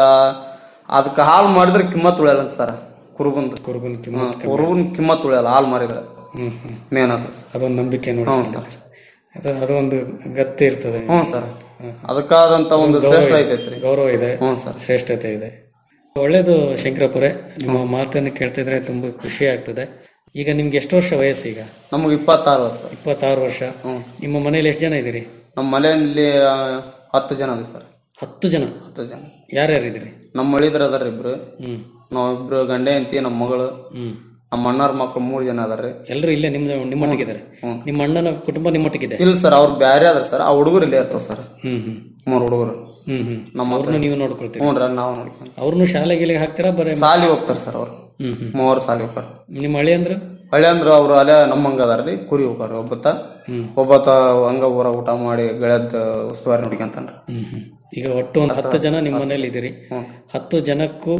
ಅದಕ್ಕೆ ಹಾಲು ಮಾಡಿದ್ರೆ ಕಿಮ್ಮತ್ ಉಳಿಯಲ್ಲ ಸರ್ ಕುರುಬಂದು ಕುರುಬನ್ ಕುರುಬನ್ ಕಿಮ್ಮತ್ ಉಳಿಯಲ್ಲ ಹಾಲು ಮಾರಿದ್ರೆ ಹ್ಮ್ ಹ್ಮ್ ಮೇನ್ ಅದ ಸರ್ ಅದೊಂದು ನಂಬಿಕೆ ನೋಡಿ ಹ್ಞೂ ಸರ್. ಅದು ಅದೊಂದು ಗತ್ತೆ ಇರ್ತದೆ ಹ್ಞೂ ಸರ್ ಅದಕ್ಕಾದಂತ ಒಂದು ಗೌರವ ಶ್ರೇಷ್ಠ ಇದೆ. ಐತೈತ್ರಿ ಗೌರವ ಇದೆ ಹ್ಞೂ ಸರ್ ಶ್ರೇಷ್ಠತೆ ಇದೆ ಒಳ್ಳೇದು ಶಂಕರಪುರೆ ನಿಮ್ಮ ಮಾತನ್ನು ಕೇಳ್ತಿದ್ರೆ ತುಂಬಾ ಖುಷಿ ಆಗ್ತದೆ ಈಗ ನಿಮ್ಗೆ ಎಷ್ಟು ವರ್ಷ ವಯಸ್ಸು ಈಗ ನಮಗೆ ಇಪ್ಪತ್ತಾರು ವರ್ಷ ಇಪ್ಪತ್ತಾರು ವರ್ಷ ನಿಮ್ಮ ಮನೇಲಿ ಎಷ್ಟು ಜನ ಇದ್ದೀರಿ ನಮ್ಮ ಮನೆಯಲ್ಲಿ ಆ, ಹತ್ತು ಜನ ಅದೇ ಸರ್ ಹತ್ತು ಜನ ಹತ್ತು ಜನ ಯಾರ್ಯಾರು ಇದ್ದೀರಿ ನಮ್ಮ ಮಳಿದ್ರ ಅದಾರ ಇಬ್ರು ಹ್ಮ್ ನಾವಿಬ್ರು ಗಂಡ ಹೆಂಡತಿ ನಮ್ಮ ಮಗಳು ಹ್ಮ್ ನಮ್ಮ ಅಣ್ಣಾರ ಮಕ್ಳು ಮೂರ್ ಜನ ಅದಾರ್ರಿ ಎಲ್ಲರೂ ಇಲ್ಲೇ ನಿಮ್ಮ ನಿಮ್ಮೊಟ್ಟಿಗಿದ್ದಾರೆ ನಿಮ್ಮ ಅಣ್ಣನ ಕುಟುಂಬ ನಿಮ್ಮೊಟ್ಟಿಗಿದೆ ಇಲ್ಲ ಸರ್ ಅವ್ರು ಬ್ಯಾರೆ ಅದ್ರ ಸರ್ ಆ ಹುಡುಗರು ಇಲ್ಲೇ ಇರ್ತಾವ ಸರ್ ಹ್ಮ್ ಹ್ಮ್ ಮೂರ್ ಹುಡುಗರು ಹ್ಮ್ ಹ್ಮ್ ನಮ್ಮ ಹತ್ರ ಅವ್ರನ್ನ ನೀವು ನೋಡ್ಕೊಳ್ತೀರಿ ಹ್ಞೂ ನಾವು ನೋಡ್ಕೊಂಡು ಅವ್ರನ್ನು ಶಾಲೆಗೆ ಹಾಕ್ತೀರಾ ಬರೀ ಸಾಲಿ ಹೋಗ್ತಾರ ಸರ್ ಅವ್ರು ಹ್ಮ್ ಹ್ಮ್ ಮೂವರು ಸಾಲಿ ಹೋಗ್ತಾರ ನಿಮ್ಮ ಹಳಿ ಅಂದ್ರೆ ಹಳ್ಳಿ ಅಂದ್ರ ಅವ್ರು ಅಲ್ಲೇ ನಮ್ಮ ಹಂಗ ಅದಾರ್ರಿ ಕುರಿ ಹೋಗಾರ ಒಬ್ಬತ್ತ ಹ್ಮ್. ಒಬ್ಬತ್ತ ಹಂಗ ಊರ ಊಟ ಮಾಡಿ ಗೆಳೆಯದ ಉಸ್ತುವಾರಿ ನೋಡ್ಕೊಂತಾನ್ರಿ ಹ್ಮ್ ಹ್ಮ್. ಈಗ ಒಟ್ಟು ಒಂದು ಹತ್ತು ಜನ ನಿಮ್ಮ ಮನೇಲಿ ಇದ್ದೀರಿ ಹತ್ತು ಜನಕ್ಕೂ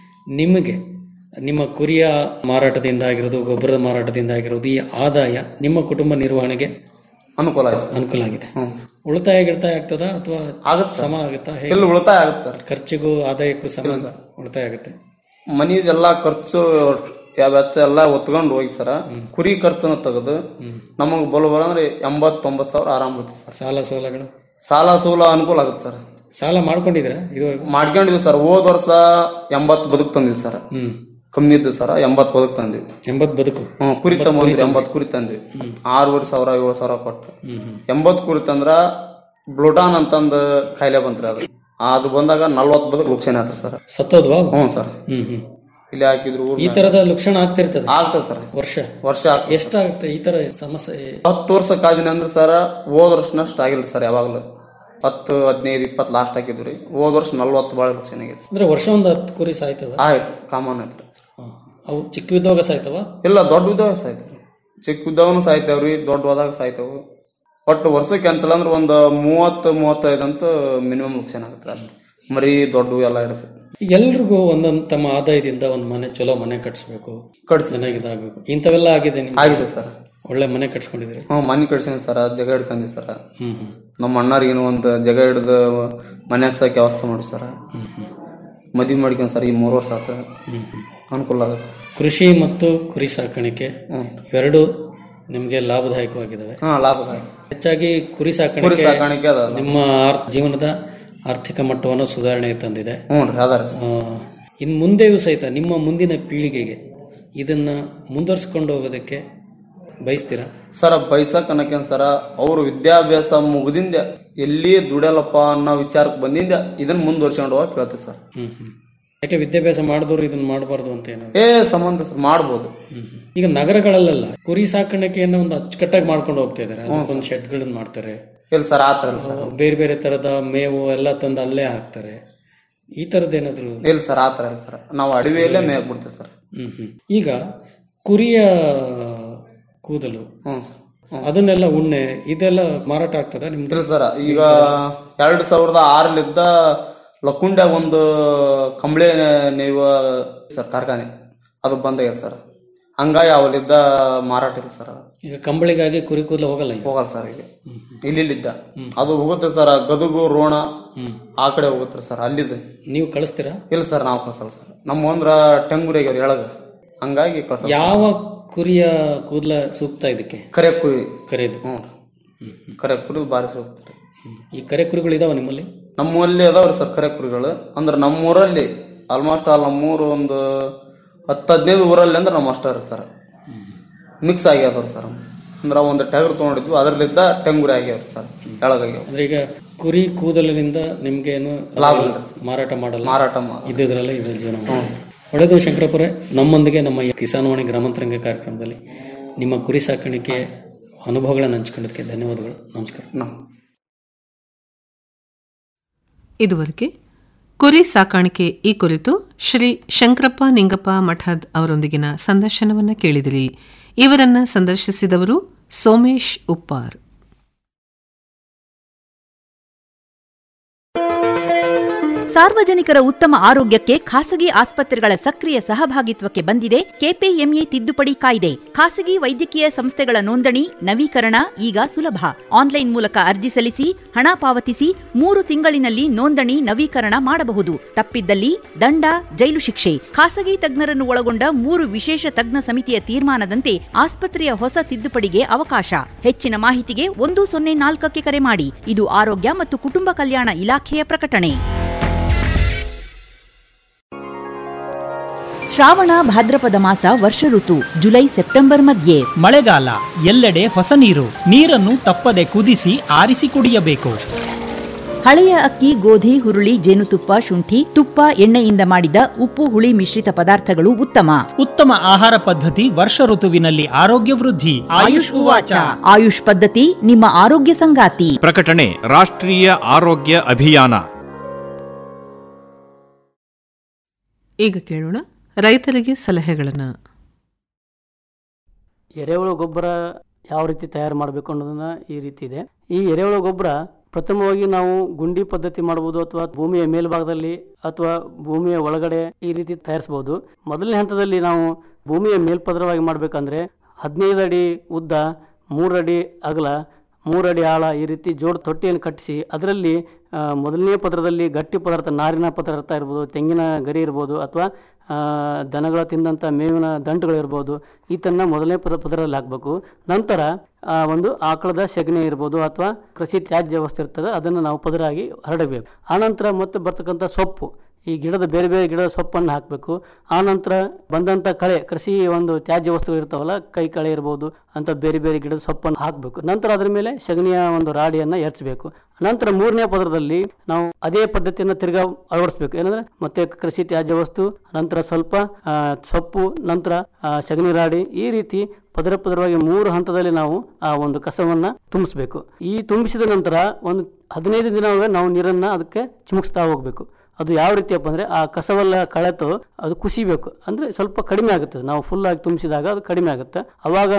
ನಿಮಗೆ ನಿಮ್ಮ ಕುರಿಯ ಮಾರಾಟದಿಂದ ಆಗಿರೋದು ಗೊಬ್ಬರದ ಮಾರಾಟದಿಂದ ಆಗಿರೋದು ಈ ಆದಾಯ ನಿಮ್ಮ ಕುಟುಂಬ ನಿರ್ವಹಣೆಗೆ ಅನುಕೂಲ ಆಯ್ತು ಅನುಕೂಲ ಆಗಿದೆ ಉಳಿತಾಯ ಗಿಳಿತಾಯ ಆಗ್ತದ ಅಥವಾ ಆಗತ್ತೆ ಸಮ ಆಗುತ್ತಾ ಹೇಗೆ? ಇಲ್ಲ ಉಳಿತಾಯ ಆಗತ್ತೆ ಸರ್ ಖರ್ಚಿಗೂ ಆದಾಯಕ್ಕೂ ಸಮ ಉಳಿತಾಯ ಆಗುತ್ತೆ ಮನಿದೆಲ್ಲಾ ಖರ್ಚು ಯಾವ ವೆಚ್ಚ ಎಲ್ಲ ಒತ್ಕೊಂಡು ಹೋಗಿ ಸರ ಕುರಿ ಖರ್ಚನ್ನ ತೆಗೆದು ನಮಗ್ ಬಲು ಬರಂದ್ರೆ ಎಂಬತ್ತೊಂಬತ್ತು ಸಾವಿರ ಆರಾಮ್ ಬರ್ತದೆ ಸರ್ ಸಾಲ ಸೋಲಗಳು ಸಾಲ ಸೂಲ ಅನುಕೂಲ ಆಗುತ್ತೆ ಸರ್ ಸಾಲ ಮಾಡ್ಕೊಂಡಿದ್ದೀರಾ ಇದುವರೆಗೂ ಮಾಡ್ಕೊಂಡಿದ್ವಿ ಸರ್ ಹೋದ್ ವರ್ಷ ಎಂಬತ್ತು ಬದುಕ್ ತಂದಿವಿ ಸರ್ ಹ್ಮ್ ಕಮ್ಮಿ ಇದ್ದು ಸರ್ ಎಂಬತ್ತು ಬದುಕ್ ತಂದ್ವಿ ಎಂಬತ್ ಬದುಕು ಹ್ಮ್ ಕುರಿ ತಗೊಂಡ್ರಿ ಎಂಬತ್ತು ಕುರಿ ತಂದ್ವಿ ಆರೂವರೆ ಸಾವಿರ ಏಳು ಸಾವಿರ ಕೊಟ್ಟು ಹ್ಮ್ ಹ್ಮ್ ಎಂಬತ್ತು ಕುರಿ ತಂದ್ರ ಬ್ಲೂಟಾನ್ ಅಂತಂದ ಕಾಯಿಲೆ ಬಂತ್ರಿ ಅದು ಅದು ಬಂದಾಗ ನಲ್ವತ್ತು ಬದುಕು ಲುಕ್ಷಣ ಆತ್ರಿ ಸರ್ ಸತ್ತೋದ್ವಾ ಅವು? ಹ್ಞೂ ಸರ್ ಹ್ಮ್ ಹ್ಮ್ ಇಲ್ಲಿ ಹಾಕಿದ್ರು ಊರ್ನಾಗ. ಈ ತರದ ಲಕ್ಷಣ ಆಗ್ತಿರ್ತದೆ ಆಗ್ತದೆ ಸರ್ ವರ್ಷ ವರ್ಷ ಆಗ್ತದೆ. ಎಷ್ಟಾಗುತ್ತೆ ಈ ತರ ಸಮಸ್ಯೆ ಹತ್ತು ವರ್ಷ ಕಾದಿನ ಅಂದ್ರೆ ಸರ್ ಹೋದ ವರ್ಷನಷ್ಟು ಆಗಿಲ್ಲ ಸರ್ ಯಾವಾಗಲೂ ಹತ್ತು ಹದಿನೈದು ಇಪ್ಪತ್ತು ಲಾಸ್ಟ್ ಹಾಕಿದ್ವಿ ರೀ ಹೋದ ವರ್ಷ ನಲ್ವತ್ತು ಭಾಳ ಲಕ್ಷಣ ಆಗೈತೆ ಅಂದ್ರೆ ವರ್ಷ ಒಂದು ಹತ್ತು ಕುರಿ ಸಾಯ್ತವ ಆಯ್ತು ಕಾಮನ್ ಆಯ್ತು ಸರ್ ಅವು ಚಿಕ್ಕ ಇದ್ದಾಗ ಸಾಯ್ತವ ಇಲ್ಲ ದೊಡ್ಡ ಇದ್ದಾಗ ಸಾಯ್ತಾವ್ರಿ ಚಿಕ್ಕ ಇದ್ದವನು ಸಾಯ್ತಾವ್ರಿ ದೊಡ್ಡ ಹೋದಾಗ ಸಾಯ್ತಾವು ಒಟ್ಟು ವರ್ಷಕ್ಕೆ ಅಂತಲ್ಲ ಅಂದ್ರೆ ಒಂದು ಮೂವತ್ತು ಮೂವತ್ತೈದು ಅಂತ ಮಿನಿಮಮ್ ಲಕ್ಷಣ ಆಗುತ್ತೆ ಅಷ್ಟೇ ಮರಿ ದೊಡ್ಡ ಎಲ್ಲ ಇಡುತ್ತೆ ಎಲ್ರಿಗೂ ಒಂದೊಂದು ತಮ್ಮ ಆದಾಯದಿಂದ ಒಂದು ಮನೆ ಚಲೋ ಮನೆ ಕಟ್ಸ್ಬೇಕು ಕಟ್ಸಿ ಚೆನ್ನಾಗಿ ಇದಾಗಬೇಕು ಇಂಥವೆಲ್ಲ ಆಗಿದೆ ನಿಮ್ಗೆ? ಆಗಿದೆ ಸರ್ ಒಳ್ಳೆ ಮನೆ ಕಟ್ಸ್ಕೊಂಡಿದ್ರಿ ಹ್ಞೂ ಮನೆ ಕಟ್ಸಿನಿ ಸರ ಜಾಗ ಹಿಡ್ಕೊಂಡ್ವಿ ಸರ ಹ್ಮ್ ಹ್ಮ್ ನಮ್ಮ ಅಣ್ಣರಿಗೇನು ಒಂದು ಜಾಗ ಹಿಡ್ದು ಮನ್ಯಾಗ ಸಾಕಿ ವ್ಯವಸ್ಥೆ ಮಾಡಿ ಸರ ಮದುವೆ ಮಾಡ್ಕೊಂಡ್ ಸರ್ ಈ ಮೂರು ವರ್ಷ ಆತ ಅನುಕೂಲ ಆಗುತ್ತೆ ಕೃಷಿ ಮತ್ತು ಕುರಿ ಸಾಕಾಣಿಕೆ ಎರಡು ನಿಮಗೆ ಲಾಭದಾಯಕವಾಗಿದ್ದಾವೆ ಹಾ ಲಾಭದಾಯಕ ಹೆಚ್ಚಾಗಿ ಕುರಿ ಕುರಿ ಸಾಕಾಣಿಕೆ ಸಾಕಾಣಿಕೆ ಅದ ನಿಮ್ಮ ಆರ್- ಜೀವನದ ಆರ್ಥಿಕ ಮಟ್ಟವನ್ನು ಸುಧಾರಣೆಗೆ ತಂದಿದೆ ಹ್ಞೂ ರೀ ಅದ ರೀ ಆ, ಇನ್ ಮುಂದೆಯೂ ಸಹಿತ ನಿಮ್ಮ ಮುಂದಿನ ಪೀಳಿಗೆಗೆ ಇದನ್ನ ಮುಂದುವರಿಸ್ಕೊಂಡು ಹೋಗೋದಕ್ಕೆ ಬಯಸ್ತೀರಾ ಸರ ಬೈಸಕ್ ಅನ್ನಕೇನ್ ಸರ ಅವ್ರ ವಿದ್ಯಾಭ್ಯಾಸ ಮುಗ್ದಿಂದ ಎಲ್ಲಿ ದುಡಿಯಲ್ಲಪ್ಪ ಅನ್ನೋ ವಿಚಾರಕ್ಕೆ ಬಂದಿಂದ ಇದನ್ನ ಮುಂದುವರ್ಸ್ಕೊಂಡು ಹೋಗಕ್ ಕೇಳ್ತೀವಿ ಸರ್ ಹ್ಮ್ ಹ್ಮ್ ಯಾಕೆ ವಿದ್ಯಾಭ್ಯಾಸ ಮಾಡಿದವರು ಇದನ್ನ ಮಾಡಬಾರ್ದು ಅಂತ ಏನೋ ಏ ಸಂಬಂಧ ಸರ್ ಮಾಡ್ಬೋದು ಈಗ ನಗರಗಳಲ್ಲೆಲ್ಲ ಕುರಿ ಸಾಕಾಣಿಕೆಯನ್ನ ಒಂದು ಅಚ್ಚುಕಟ್ಟಾಗಿ ಮಾಡ್ಕೊಂಡು ಹೋಗ್ತಾ ಇದಾರೆ ಅದಕ್ಕೊಂದು ಶೆಡ್ಗಳನ್ನ ಮಾಡ್ತಾರೆ ಇಲ್ಲ ಸರ್ ಆ ಥರ ಇಲ್ಲ ಸರ್ ಬೇರೆ ಬೇರೆ ತರದ ಮೇವು ಎಲ್ಲ ತಂದು ಅಲ್ಲೇ ಹಾಕ್ತಾರೆ ಈ ತರದ್ ಏನಾದ್ರು ಇಲ್ಲ ಸರ್ ಆ ಥರ ಇಲ್ಲ ಸರ್ ನಾವು ಅಡವಿಯಲ್ಲೇ ಮೇಯಕ್ ಬಿಡ್ತೀವಿ ಸರ್ ಹ್ಮ್ ಹ್ಮ್ ಈಗ ಕುರಿಯ ಕೂದಲು ಹ್ಞೂ ಸರ್ ಅದನ್ನೆಲ್ಲ ಉಣ್ಣೆ ಇದೆಲ್ಲ ಮಾರಾಟ ಆಗ್ತದ ನಿಮ್ದು ಇಲ್ಲ ಸರ್ ಈಗ ಎರಡ್ ಸಾವಿರದ ಆರಲಿದ್ದ ಲಕ್ಕುಂಡ್ಯಾಗ ಒಂದು ಕಂಬಳಿ ನೇಯುವ ಸರ್ ಕಾರ್ಖಾನೆ ಅದು ಬಂದಾಗ್ಯದ ಸರ್ ಹಂಗಾಗಿ ಅವಲಿದ್ದ ಮಾರಾಟ ಇಲ್ಲ ಸರ್ ಅದು ಈಗ ಕಂಬಳಿಗಾಗಿ ಕುರಿ ಕೂದಲು ಹೋಗಲ್ಲ ಈಗ ಹೋಗಲ್ಲ ಸರ್ ಈಗ ಇಲ್ಲಿದ್ದ ಅದು ಹೋಗುತ್ತೆ ಸರ್ ಗದಗು ರೋಣ ಆ ಕಡೆ ಹೋಗುತ್ತೆ ಸರ್ ಅಲ್ಲಿದೆ ನೀವು ಕಳಿಸ್ತೀರಾ ಇಲ್ಲ ಸರ್ ನಾವು ಕಳ್ಸಲ್ಲ ಸರ್ ನಮ್ಮ ಒಂದ್ರ ಟೆಂಗುರಿಗೆ ಅವ್ರು ಎಳಗ ಹಂಗಾಗಿ ಕಳ್ಸಲ್ಲ ಯಾವ ಕುರಿಯ ಕೂದಲ ಸೂಕ್ತ ಇದಕ್ಕೆ ಕರೆ ಕುರಿ ಕರೆದು ಹ್ಞೂ ಕರೆ ಕುರಿ ಭಾರಿ ಸೂಕ್ತ ಈ ಕರೆ ಕುರಿಗಳು ಇದಾವ ನಿಮ್ಮಲ್ಲಿ ನಮ್ಮಲ್ಲಿ ಅದಾವ್ರಿ ಸರ್ ಕರೆ ಕುರಿಗಳು ಅಂದ್ರೆ ನಮ್ಮೂರಲ್ಲಿ ಆಲ್ಮೋಸ್ಟ್ ಆಲ್ ನಮ್ಮೂರು ಒಂದು ಹತ್ತು ಹದಿನೈದು ಊರಲ್ಲಿ ಅಂದ್ರೆ ನಮ್ಮ ಅಷ್ಟೇ ರೀ ಸರ್ ಮಿಕ್ಸ್ ಆಗ್ಯಾದವ್ರಿ ಸರ್ ಅಂದ್ರೆ ಒಂದು ಟಗರ್ ತೊಗೊಂಡಿದ್ವಿ ಅದರಲ್ಲಿದ್ದ ಟೆಂಗುರಿ ಆಗ್ಯಾವ್ರಿ ಸರ್ ಎಳಗಾಗ್ಯಾವ ಅಂದ್ರೆ ಈಗ ಕುರಿ ಕೂದಲಿನಿಂದ ನಿಮ್ಗೆ ಏನು ಲಾಭ ಇಲ್ಲ ಮಾರಾಟ ಮಾಡಲ್ಲ ಮಾರಾಟ ಮಾ- ಇದ್ದಿದ್ರಲ್ಲ ಇದ್ರ ಜೀವನ ಮಾಡ್ತೀವಿ. ಒಳ್ಳೆಯದು ಶಂಕರಪುರೆ ನಮ್ಮೊಂದಿಗೆ ನಮ್ಮ ಈ ಕಿಸಾನ್ವಾಣಿ ಗ್ರಾಮಾಂತರಂಗ ಕಾರ್ಯಕ್ರಮದಲ್ಲಿ ನಿಮ್ಮ ಕುರಿ ಸಾಕಾಣಿಕೆ ಅನುಭವಗಳನ್ನು ಹಂಚ್ಕೊಂಡಿದ್ದಕ್ಕೆ ಧನ್ಯವಾದಗಳು ನಮಸ್ಕಾರ ಇದುವರೆಗೆ ಕುರಿ ಸಾಕಾಣಿಕೆ ಈ ಕುರಿತು ಶ್ರೀ ಶಂಕರಪ್ಪ ನಿಂಗಪ್ಪ ಮಠದ್ ಅವರೊಂದಿಗಿನ ಸಂದರ್ಶನವನ್ನ ಕೇಳಿದಿರಿ ಇವರನ್ನ ಸಂದರ್ಶಿಸಿದವರು ಸೋಮೇಶ್ ಉಪ್ಪಾರ್ ಸಾರ್ವಜನಿಕರ ಉತ್ತಮ ಆರೋಗ್ಯಕ್ಕೆ ಖಾಸಗಿ ಆಸ್ಪತ್ರೆಗಳ ಸಕ್ರಿಯ ಸಹಭಾಗಿತ್ವಕ್ಕೆ ಬಂದಿದೆ ಕೆಪಿಎಂಇ ತಿದ್ದುಪಡಿ ಕಾಯ್ದೆ ಖಾಸಗಿ ವೈದ್ಯಕೀಯ ಸಂಸ್ಥೆಗಳ ನೋಂದಣಿ ನವೀಕರಣ ಈಗ ಸುಲಭ ಆನ್ಲೈನ್ ಮೂಲಕ ಅರ್ಜಿ ಸಲ್ಲಿಸಿ ಹಣ ಪಾವತಿಸಿ ಮೂರು ತಿಂಗಳಿನಲ್ಲಿ ನೋಂದಣಿ ನವೀಕರಣ ಮಾಡಬಹುದು ತಪ್ಪಿದ್ದಲ್ಲಿ ದಂಡ ಜೈಲು ಶಿಕ್ಷೆ ಖಾಸಗಿ ತಜ್ಞರನ್ನು ಒಳಗೊಂಡ ಮೂರು ವಿಶೇಷ ತಜ್ಞ ಸಮಿತಿಯ ತೀರ್ಮಾನದಂತೆ ಆಸ್ಪತ್ರೆಯ ಹೊಸ ತಿದ್ದುಪಡಿಗೆ ಅವಕಾಶ ಹೆಚ್ಚಿನ ಮಾಹಿತಿಗೆ ಒಂದು ಸೊನ್ನೆ ನಾಲ್ಕಕ್ಕೆ ಕರೆ ಮಾಡಿ ಇದು ಆರೋಗ್ಯ ಮತ್ತು ಕುಟುಂಬ ಕಲ್ಯಾಣ ಇಲಾಖೆಯ ಪ್ರಕಟಣೆ ಶ್ರಾವಣ ಭಾದ್ರಪದ ಮಾಸ ವರ್ಷ ಋತು ಜುಲೈ ಸೆಪ್ಟೆಂಬರ್ ಮಧ್ಯೆ ಮಳೆಗಾಲ ಎಲ್ಲೆಡೆ ಹೊಸ ನೀರು ನೀರನ್ನು ತಪ್ಪದೆ ಕುದಿಸಿ ಆರಿಸಿ ಕುಡಿಯಬೇಕು ಹಳೆಯ ಅಕ್ಕಿ ಗೋಧಿ ಹುರುಳಿ ಜೇನುತುಪ್ಪ ಶುಂಠಿ ತುಪ್ಪ ಎಣ್ಣೆಯಿಂದ ಮಾಡಿದ ಉಪ್ಪು ಹುಳಿ ಮಿಶ್ರಿತ ಪದಾರ್ಥಗಳು ಉತ್ತಮ ಉತ್ತಮ ಆಹಾರ ಪದ್ಧತಿ ವರ್ಷ ಋತುವಿನಲ್ಲಿ ಆರೋಗ್ಯ ವೃದ್ಧಿ ಆಯುಷ್ ಉವಾಚ ಆಯುಷ್ ಪದ್ಧತಿ ನಿಮ್ಮ ಆರೋಗ್ಯ ಸಂಗಾತಿ ಪ್ರಕಟಣೆ ರಾಷ್ಟ್ರೀಯ ಆರೋಗ್ಯ ಅಭಿಯಾನ ಈಗ ಕೇಳೋಣ ರೈತರಿಗೆ ಸಲಹೆಗಳನ್ನು ಎರೆಹುಳು ಗೊಬ್ಬರ ಯಾವ ರೀತಿ ತಯಾರು ಮಾಡಬೇಕು ಅನ್ನೋದನ್ನ ಈ ರೀತಿ ಇದೆ ಈ ಎರೆಹುಳು ಗೊಬ್ಬರ ಪ್ರಥಮವಾಗಿ ನಾವು ಗುಂಡಿ ಪದ್ಧತಿ ಮಾಡಬಹುದು ಅಥವಾ ಭೂಮಿಯ ಮೇಲ್ಭಾಗದಲ್ಲಿ ಅಥವಾ ಭೂಮಿಯ ಒಳಗಡೆ ಈ ರೀತಿ ತಯಾರಿಸಬಹುದು ಮೊದಲನೇ ಹಂತದಲ್ಲಿ ನಾವು ಭೂಮಿಯ ಮೇಲ್ಪದರವಾಗಿ ಮಾಡಬೇಕಂದ್ರೆ ಹದಿನೈದು ಅಡಿ ಉದ್ದ ಮೂರು ಅಡಿ ಅಗಲ ಮೂರು ಅಡಿ ಆಳ ಈ ರೀತಿ ಜೋಡ್ ತೊಟ್ಟಿಯನ್ನು ಕಟ್ಟಿಸಿ ಅದರಲ್ಲಿ ಆ, ಮೊದಲನೇ ಪದರದಲ್ಲಿ ಗಟ್ಟಿ ಪದಾರ್ಥ ನಾರಿನ ಪದಾರ್ಥ ಇರ್ಬೋದು ತೆಂಗಿನ ಗರಿ ಇರ್ಬೋದು ಅಥವಾ ಆ, ದನಗಳ ತಿಂದಂಥ ಮೇವಿನ ದಂಟುಗಳಿರ್ಬೋದು ಈತನ್ನ ಮೊದಲನೇ ಪದ ಪದರದಲ್ಲಿ ಹಾಕಬೇಕು ನಂತರ ಆ, ಒಂದು ಆಕಳದ ಸೆಗಣಿ ಇರ್ಬೋದು ಅಥವಾ ಕೃಷಿ ತ್ಯಾಜ್ಯ ವಸ್ತು ಇರ್ತದೆ ಅದನ್ನು ನಾವು ಪದರಾಗಿ ಹರಡಬೇಕು ಆನಂತರ ಮತ್ತೆ ಬರ್ತಕ್ಕಂಥ ಸೊಪ್ಪು ಈ ಗಿಡದ ಬೇರೆ ಬೇರೆ ಗಿಡದ ಸೊಪ್ಪನ್ನು ಹಾಕಬೇಕು ಆನಂತರ ಬಂದಂಥ ಕಳೆ ಕೃಷಿ ಒಂದು ತ್ಯಾಜ್ಯ ವಸ್ತುಗಳು ಇರ್ತಾವಲ್ಲ ಕೈ ಕಳೆ ಇರ್ಬೋದು ಅಂತ ಬೇರೆ ಬೇರೆ ಗಿಡದ ಸೊಪ್ಪನ್ನು ಹಾಕಬೇಕು ನಂತರ ಅದರ ಮೇಲೆ ಸಗಣಿಯ ಒಂದು ರಾಡಿಯನ್ನು ಎರಚಬೇಕು ನಂತರ ಮೂರನೇ ಪದರದಲ್ಲಿ ನಾವು ಅದೇ ಪದ್ಧತಿಯನ್ನು ತಿರ್ಗಾ ಅಳವಡಿಸಬೇಕು ಏನಂದ್ರೆ ಮತ್ತೆ ಕೃಷಿ ತ್ಯಾಜ್ಯ ವಸ್ತು ನಂತರ ಸ್ವಲ್ಪ ಆ, ಸೊಪ್ಪು ನಂತರ ಆ, ಸಗಣಿ ರಾಡಿ ಈ ರೀತಿ ಪದರ ಪದರವಾಗಿ ಮೂರು ಹಂತದಲ್ಲಿ ನಾವು ಆ ಒಂದು ಕಸವನ್ನ ತುಂಬಿಸ್ಬೇಕು ಈ ತುಂಬಿಸಿದ ನಂತರ ಒಂದು ಹದಿನೈದು ದಿನ ನಾವು ನೀರನ್ನ ಅದಕ್ಕೆ ಚಿಮುಕ್ಸ್ತಾ ಹೋಗ್ಬೇಕು ಅದು ಯಾವ ರೀತಿಯಪ್ಪ ಅಂದ್ರೆ ಆ ಕಸವೆಲ್ಲ ಕಳೆತು ಅದು ಕುಸಿಬೇಕು ಅಂದ್ರೆ ಸ್ವಲ್ಪ ಕಡಿಮೆ ಆಗುತ್ತೆ ನಾವು ಫುಲ್ ಆಗಿ ತುಂಬಿಸಿದಾಗ ಅದು ಕಡಿಮೆ ಆಗುತ್ತೆ ಅವಾಗ ನಾವು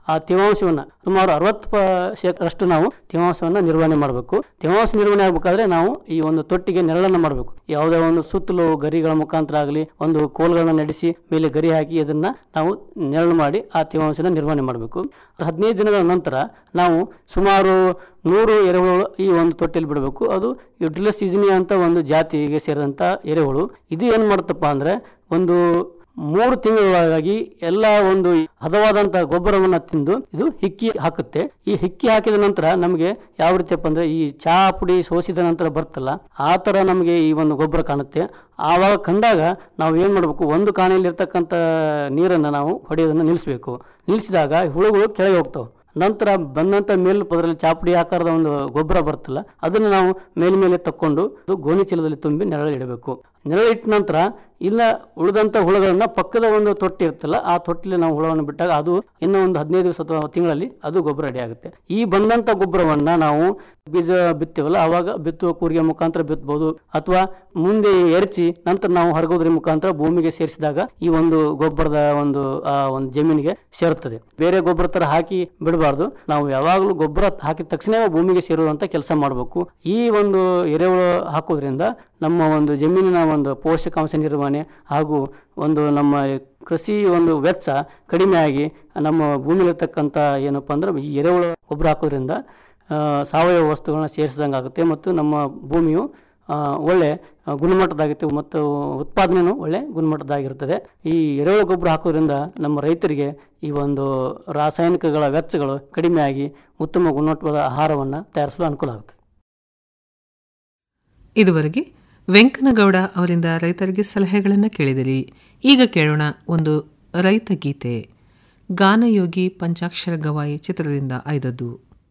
ಆ ತೇವಾಂಶವನ್ನ ಸುಮಾರು ಅರವತ್ತು ಶೇಕಡಷ್ಟು ನಾವು ತೇವಾಂಶವನ್ನ ನಿರ್ವಹಣೆ ಮಾಡಬೇಕು ತೇವಾಂಶ ನಿರ್ವಹಣೆ ಆಗಬೇಕಾದ್ರೆ ನಾವು ಈ ಒಂದು ತೊಟ್ಟಿಗೆ ನೆರಳನ್ನು ಮಾಡಬೇಕು ಯಾವುದೇ ಒಂದು ಸುತ್ತಲೂ ಗರಿಗಳ ಮುಖಾಂತರ ಆಗಲಿ ಒಂದು ಕೋಲ್ಗಳನ್ನ ನಡೆಸಿ ಮೇಲೆ ಗರಿ ಹಾಕಿ ಅದನ್ನ ನಾವು ನೆರಳು ಮಾಡಿ ಆ ತೇವಾಂಶನ ನಿರ್ವಹಣೆ ಮಾಡಬೇಕು ಹದಿನೈದು ದಿನಗಳ ನಂತರ ನಾವು ಸುಮಾರು ನೂರು ಎರೆಹುಳು ಈ ಒಂದು ತೊಟ್ಟಿಯಲ್ಲಿ ಬಿಡಬೇಕು ಅದು ಯುಡ್ರಿಲಸ್ ಇಜಿನಿಯಾ ಅಂತ ಒಂದು ಜಾತಿಗೆ ಸೇರಿದಂತ ಎರೆಹುಳು ಇದು ಏನ್ ಮಾಡುತ್ತಪ್ಪ ಅಂದ್ರೆ ಒಂದು ಮೂರು ತಿಂಗಳೊಳಗಾಗಿ ಎಲ್ಲ ಒಂದು ಹದವಾದಂತಹ ಗೊಬ್ಬರವನ್ನ ತಿಂದು ಇದು ಹಿಕ್ಕಿ ಹಾಕುತ್ತೆ ಈ ಹಿಕ್ಕಿ ಹಾಕಿದ ನಂತರ ನಮಗೆ ಯಾವ ರೀತಿಯಪ್ಪ ಅಂದ್ರೆ ಈ ಚಹಾ ಪುಡಿ ಸೋಸಿದ ನಂತರ ಬರ್ತಲ್ಲ ಆ ತರ ನಮಗೆ ಈ ಒಂದು ಗೊಬ್ಬರ ಕಾಣುತ್ತೆ ಆವಾಗ ಕಂಡಾಗ ನಾವು ಏನ್ ಮಾಡಬೇಕು ಒಂದು ಕಾಣೆಯಲ್ಲಿ ಇರ್ತಕ್ಕಂಥ ನೀರನ್ನು ನಾವು ಹೊಡೆಯೋದನ್ನ ನಿಲ್ಲಿಸಬೇಕು ನಿಲ್ಲಿಸಿದಾಗ ಹುಳುಗಳು ಕೆಳಗೆ ಹೋಗ್ತಾವೆ ನಂತರ ಬಂದಂತ ಮೇಲು ಪದರಲ್ಲಿ ಚಾಪುಡಿ ಆಕಾರದ ಒಂದು ಗೊಬ್ಬರ ಬರುತ್ತಲ್ಲ ಅದನ್ನು ನಾವು ಮೇಲ್ಮೇಲೆ ತಕ್ಕೊಂಡು ಅದು ಗೋಣಿ ಚೀಲದಲ್ಲಿ ತುಂಬಿ ನೆರಳು ಇಡಬೇಕು ನೆರಳು ಇಟ್ಟ ನಂತರ ಇಲ್ಲ ಉಳಿದಂತ ಹುಳುಗಳನ್ನ ಪಕ್ಕದ ಒಂದು ತೊಟ್ಟಿ ಇರುತ್ತಲ್ಲ ಆ ತೊಟ್ಟಿಲಿ ನಾವು ಹುಳವನ್ನು ಬಿಟ್ಟಾಗ ಅದು ಇನ್ನೂ ಒಂದು ಹದಿನೈದು ದಿವಸ ಅಥವಾ ತಿಂಗಳಲ್ಲಿ ಅದು ಗೊಬ್ಬರ ರೆಡಿ ಆಗುತ್ತೆ ಈ ಬಂದಂತ ಗೊಬ್ಬರವನ್ನ ನಾವು ಬೀಜ ಬಿತ್ತೀವಲ್ಲ ಅವಾಗ ಬಿತ್ತುವ ಕೂರಿಗೆ ಮುಖಾಂತರ ಬಿತ್ತಬಹುದು ಅಥವಾ ಮುಂದೆ ಎರಚಿ ನಂತರ ನಾವು ಹರಗೋದ್ರ ಮುಖಾಂತರ ಭೂಮಿಗೆ ಸೇರಿಸಿದಾಗ ಈ ಒಂದು ಗೊಬ್ಬರದ ಒಂದು ಆ ಒಂದು ಜಮೀನಿಗೆ ಸೇರುತ್ತದೆ ಬೇರೆ ಗೊಬ್ಬರ ತರ ಹಾಕಿ ಬಿಡಬಾರ್ದು ನಾವು ಯಾವಾಗಲೂ ಗೊಬ್ಬರ ಹಾಕಿದ ತಕ್ಷಣ ಭೂಮಿಗೆ ಸೇರುವಂತ ಕೆಲಸ ಮಾಡಬೇಕು ಈ ಒಂದು ಎರೆಹುಳು ಹಾಕೋದ್ರಿಂದ ನಮ್ಮ ಒಂದು ಜಮೀನಿನ ಒಂದು ಪೋಷಕಾಂಶ ನಿರ್ವಹಣೆ ಹಾಗೂ ಒಂದು ನಮ್ಮ ಕೃಷಿ ಒಂದು ವೆಚ್ಚ ಕಡಿಮೆ ಆಗಿ ನಮ್ಮ ಭೂಮಿಲಿರ್ತಕ್ಕಂಥ ಏನಪ್ಪ ಅಂದ್ರೆ ಈ ಎರೆಹುಳು ಗೊಬ್ಬರ ಹಾಕೋದ್ರಿಂದ ಆ, ಸಾವಯವ ವಸ್ತುಗಳನ್ನ ಸೇರಿಸಿದಂಗೆ ಆಗುತ್ತೆ ಮತ್ತು ನಮ್ಮ ಭೂಮಿಯು ಆ, ಒಳ್ಳೆ ಆ, ಗುಣಮಟ್ಟದಾಗಿತ್ತು ಮತ್ತು ಉತ್ಪಾದನೆಯೂ ಒಳ್ಳೆ ಗುಣಮಟ್ಟದಾಗಿರ್ತದೆ ಈ ಎರೆಹುಳು ಗೊಬ್ಬರ ಹಾಕೋದ್ರಿಂದ ನಮ್ಮ ರೈತರಿಗೆ ಈ ಒಂದು ರಾಸಾಯನಿಕಗಳ ವೆಚ್ಚಗಳು ಕಡಿಮೆಯಾಗಿ ಉತ್ತಮ ಗುಣಮಟ್ಟದ ಆಹಾರವನ್ನು ತಯಾರಿಸಲು ಅನುಕೂಲ ಆಗುತ್ತೆ ಇದುವರೆಗೆ ವೆಂಕನಗೌಡ ಅವರಿಂದ ರೈತರಿಗೆ ಸಲಹೆಗಳನ್ನು ಕೇಳಿದಿರಿ ಈಗ ಕೇಳೋಣ ಒಂದು ರೈತ ಗೀತೆ ಗಾನಯೋಗಿ ಪಂಚಾಕ್ಷರ ಗವಾಯಿ ಚಿತ್ರದಿಂದ ಆಯ್ದದ್ದು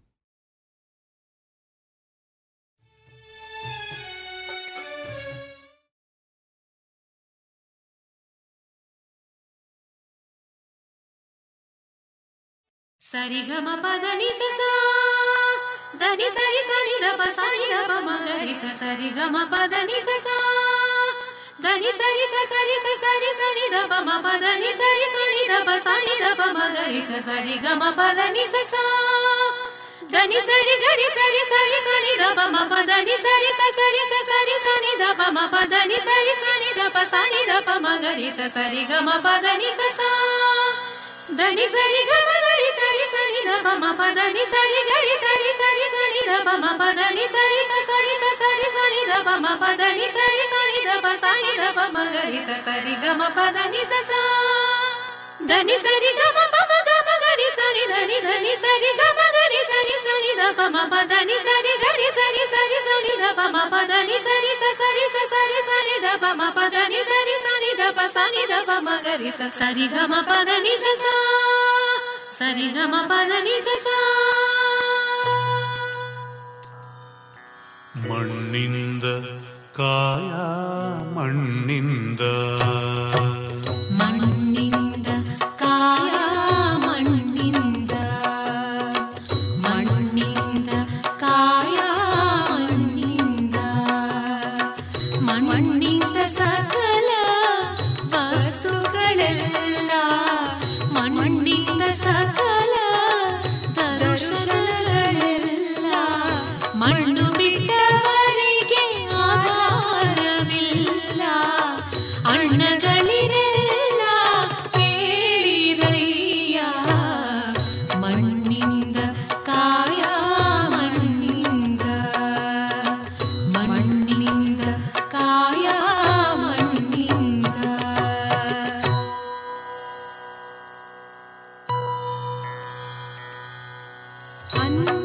ಸರಿಗಮ ಪದ ನಿ ಸ ಸ ಧನಿ ಸರಿ ಸರಿ ದ ಪ ಸರಿ ದ ಪ ಮ ಗ ರಿ ಸ ಸರಿ ಗ ಮ ಪದ ನಿ ಸ ಸ ಧನಿ ಸರಿ ಸ ಸರಿ ಸ ಸರಿ ಸರಿ ದ ಪ ಮ ಪದ ನಿ ಸರಿ ಸರಿ ದ ಪ ಸರಿ ದ ಪ ಮ ಗ ರಿ ಸ ಸರಿ ಗ ಮ ಪದ ನಿ ಸ ಸ ಧನಿ ಸರಿ ಗರಿ ಸರಿ ಸರಿ ಸರಿ ದ ಪ ಮ ಪದ ನಿ ಸರಿ ಸ ಸರಿ ಸ ಸರಿ ಸರಿ ದ ಪ ಮ ಪದ ನಿ ಸರಿ ಸರಿ ದ ಪ ಸರಿ ದ ಪ ಮ ಗ ರಿ ಸ ಸರಿ ಗ ಮ ಪದ ನಿ ಸ ಸ ಧನಿ ಸರಿ ಗ ಮ ಗರಿ ಸರಿ ಸರಿ ದ ಪ ಮ ಪದ ನಿ ಸರಿ ಗರಿ ಸರಿ ಸರಿ ಸರಿ ದ ಪ ಮ ಪದ ನಿ ಸರಿ ಸ ಸರಿ ಸ ಸರಿ ಸರಿ ದ ಪ ಮ ಪದ ನಿ ಸರಿ ಸರಿ ದ ಪ ಸರಿ ದ ಪ ಮ ಗರಿ ಸ ಸರಿ ಗ ಮ ಪದ ನಿ ಸ ಸ ಧನಿ ಸರಿ ಗ ಮ ಪ ಮ ಗ ಮ ಗರಿ ಸರಿ ಧನಿ ಧನಿ ಸರಿ ಗ ಮ ಗರಿ ಸರಿ ಸರಿ ದ ಪ ಮ ಪದ ನಿ ಸರಿ ಗರಿ ಸರಿ ಸರಿ ಸರಿ ದ ಪ ಮ ಪದ ನಿ ಸರಿ ಸ ಸರಿ ಸ ಸರಿ ಸರಿ ದ ಪ ಮ ಪದ ನಿ ಸರಿ ಸರಿ ದ ಪ ಸರಿ ದ ಪ ಮ ಗರಿ ಸ ಸರಿ ಗ ಮ ಪದ ನಿ ಸ ಸ ಸರಿ ಗ ಮ ಪದ ನಿ ಸ ಸ ಮಣ್ಣಿಂದ ಕಾಯ ಮಣ್ಣಿಂದ ಮಣ್ಣಿಂದ ಕಾಯ ಮಣ್ಣಿಂದ ಮಣ್ಣಿಂದ ಕಾಯ ಮಣ್ಣಿಂದ ಮಣ್ಣಿಂದ ಸಕಲ ವಸ್ತುಗಳೆಲ್ಲ ಮಣ್ಣಿಂದ ಸಕಲ ದರ್ಶನಗಳೆಲ್ಲ ಮಣ್ಣು ಬಿಟ್ಟವರಿಗೆ ಆಧಾರವಿಲ್ಲ ಅಣ್ಣಗಳಿರೆಲ್ಲ ಕೇಳಿರಯ್ಯ ಮಣ್ಣಿಂದ ಕಾಯ ಮಣ್ಣಿಂದ ಮಣ್ಣಿಂದ ಕಾಯ ಮಣ್ಣಿಂದ ಅನ್ನ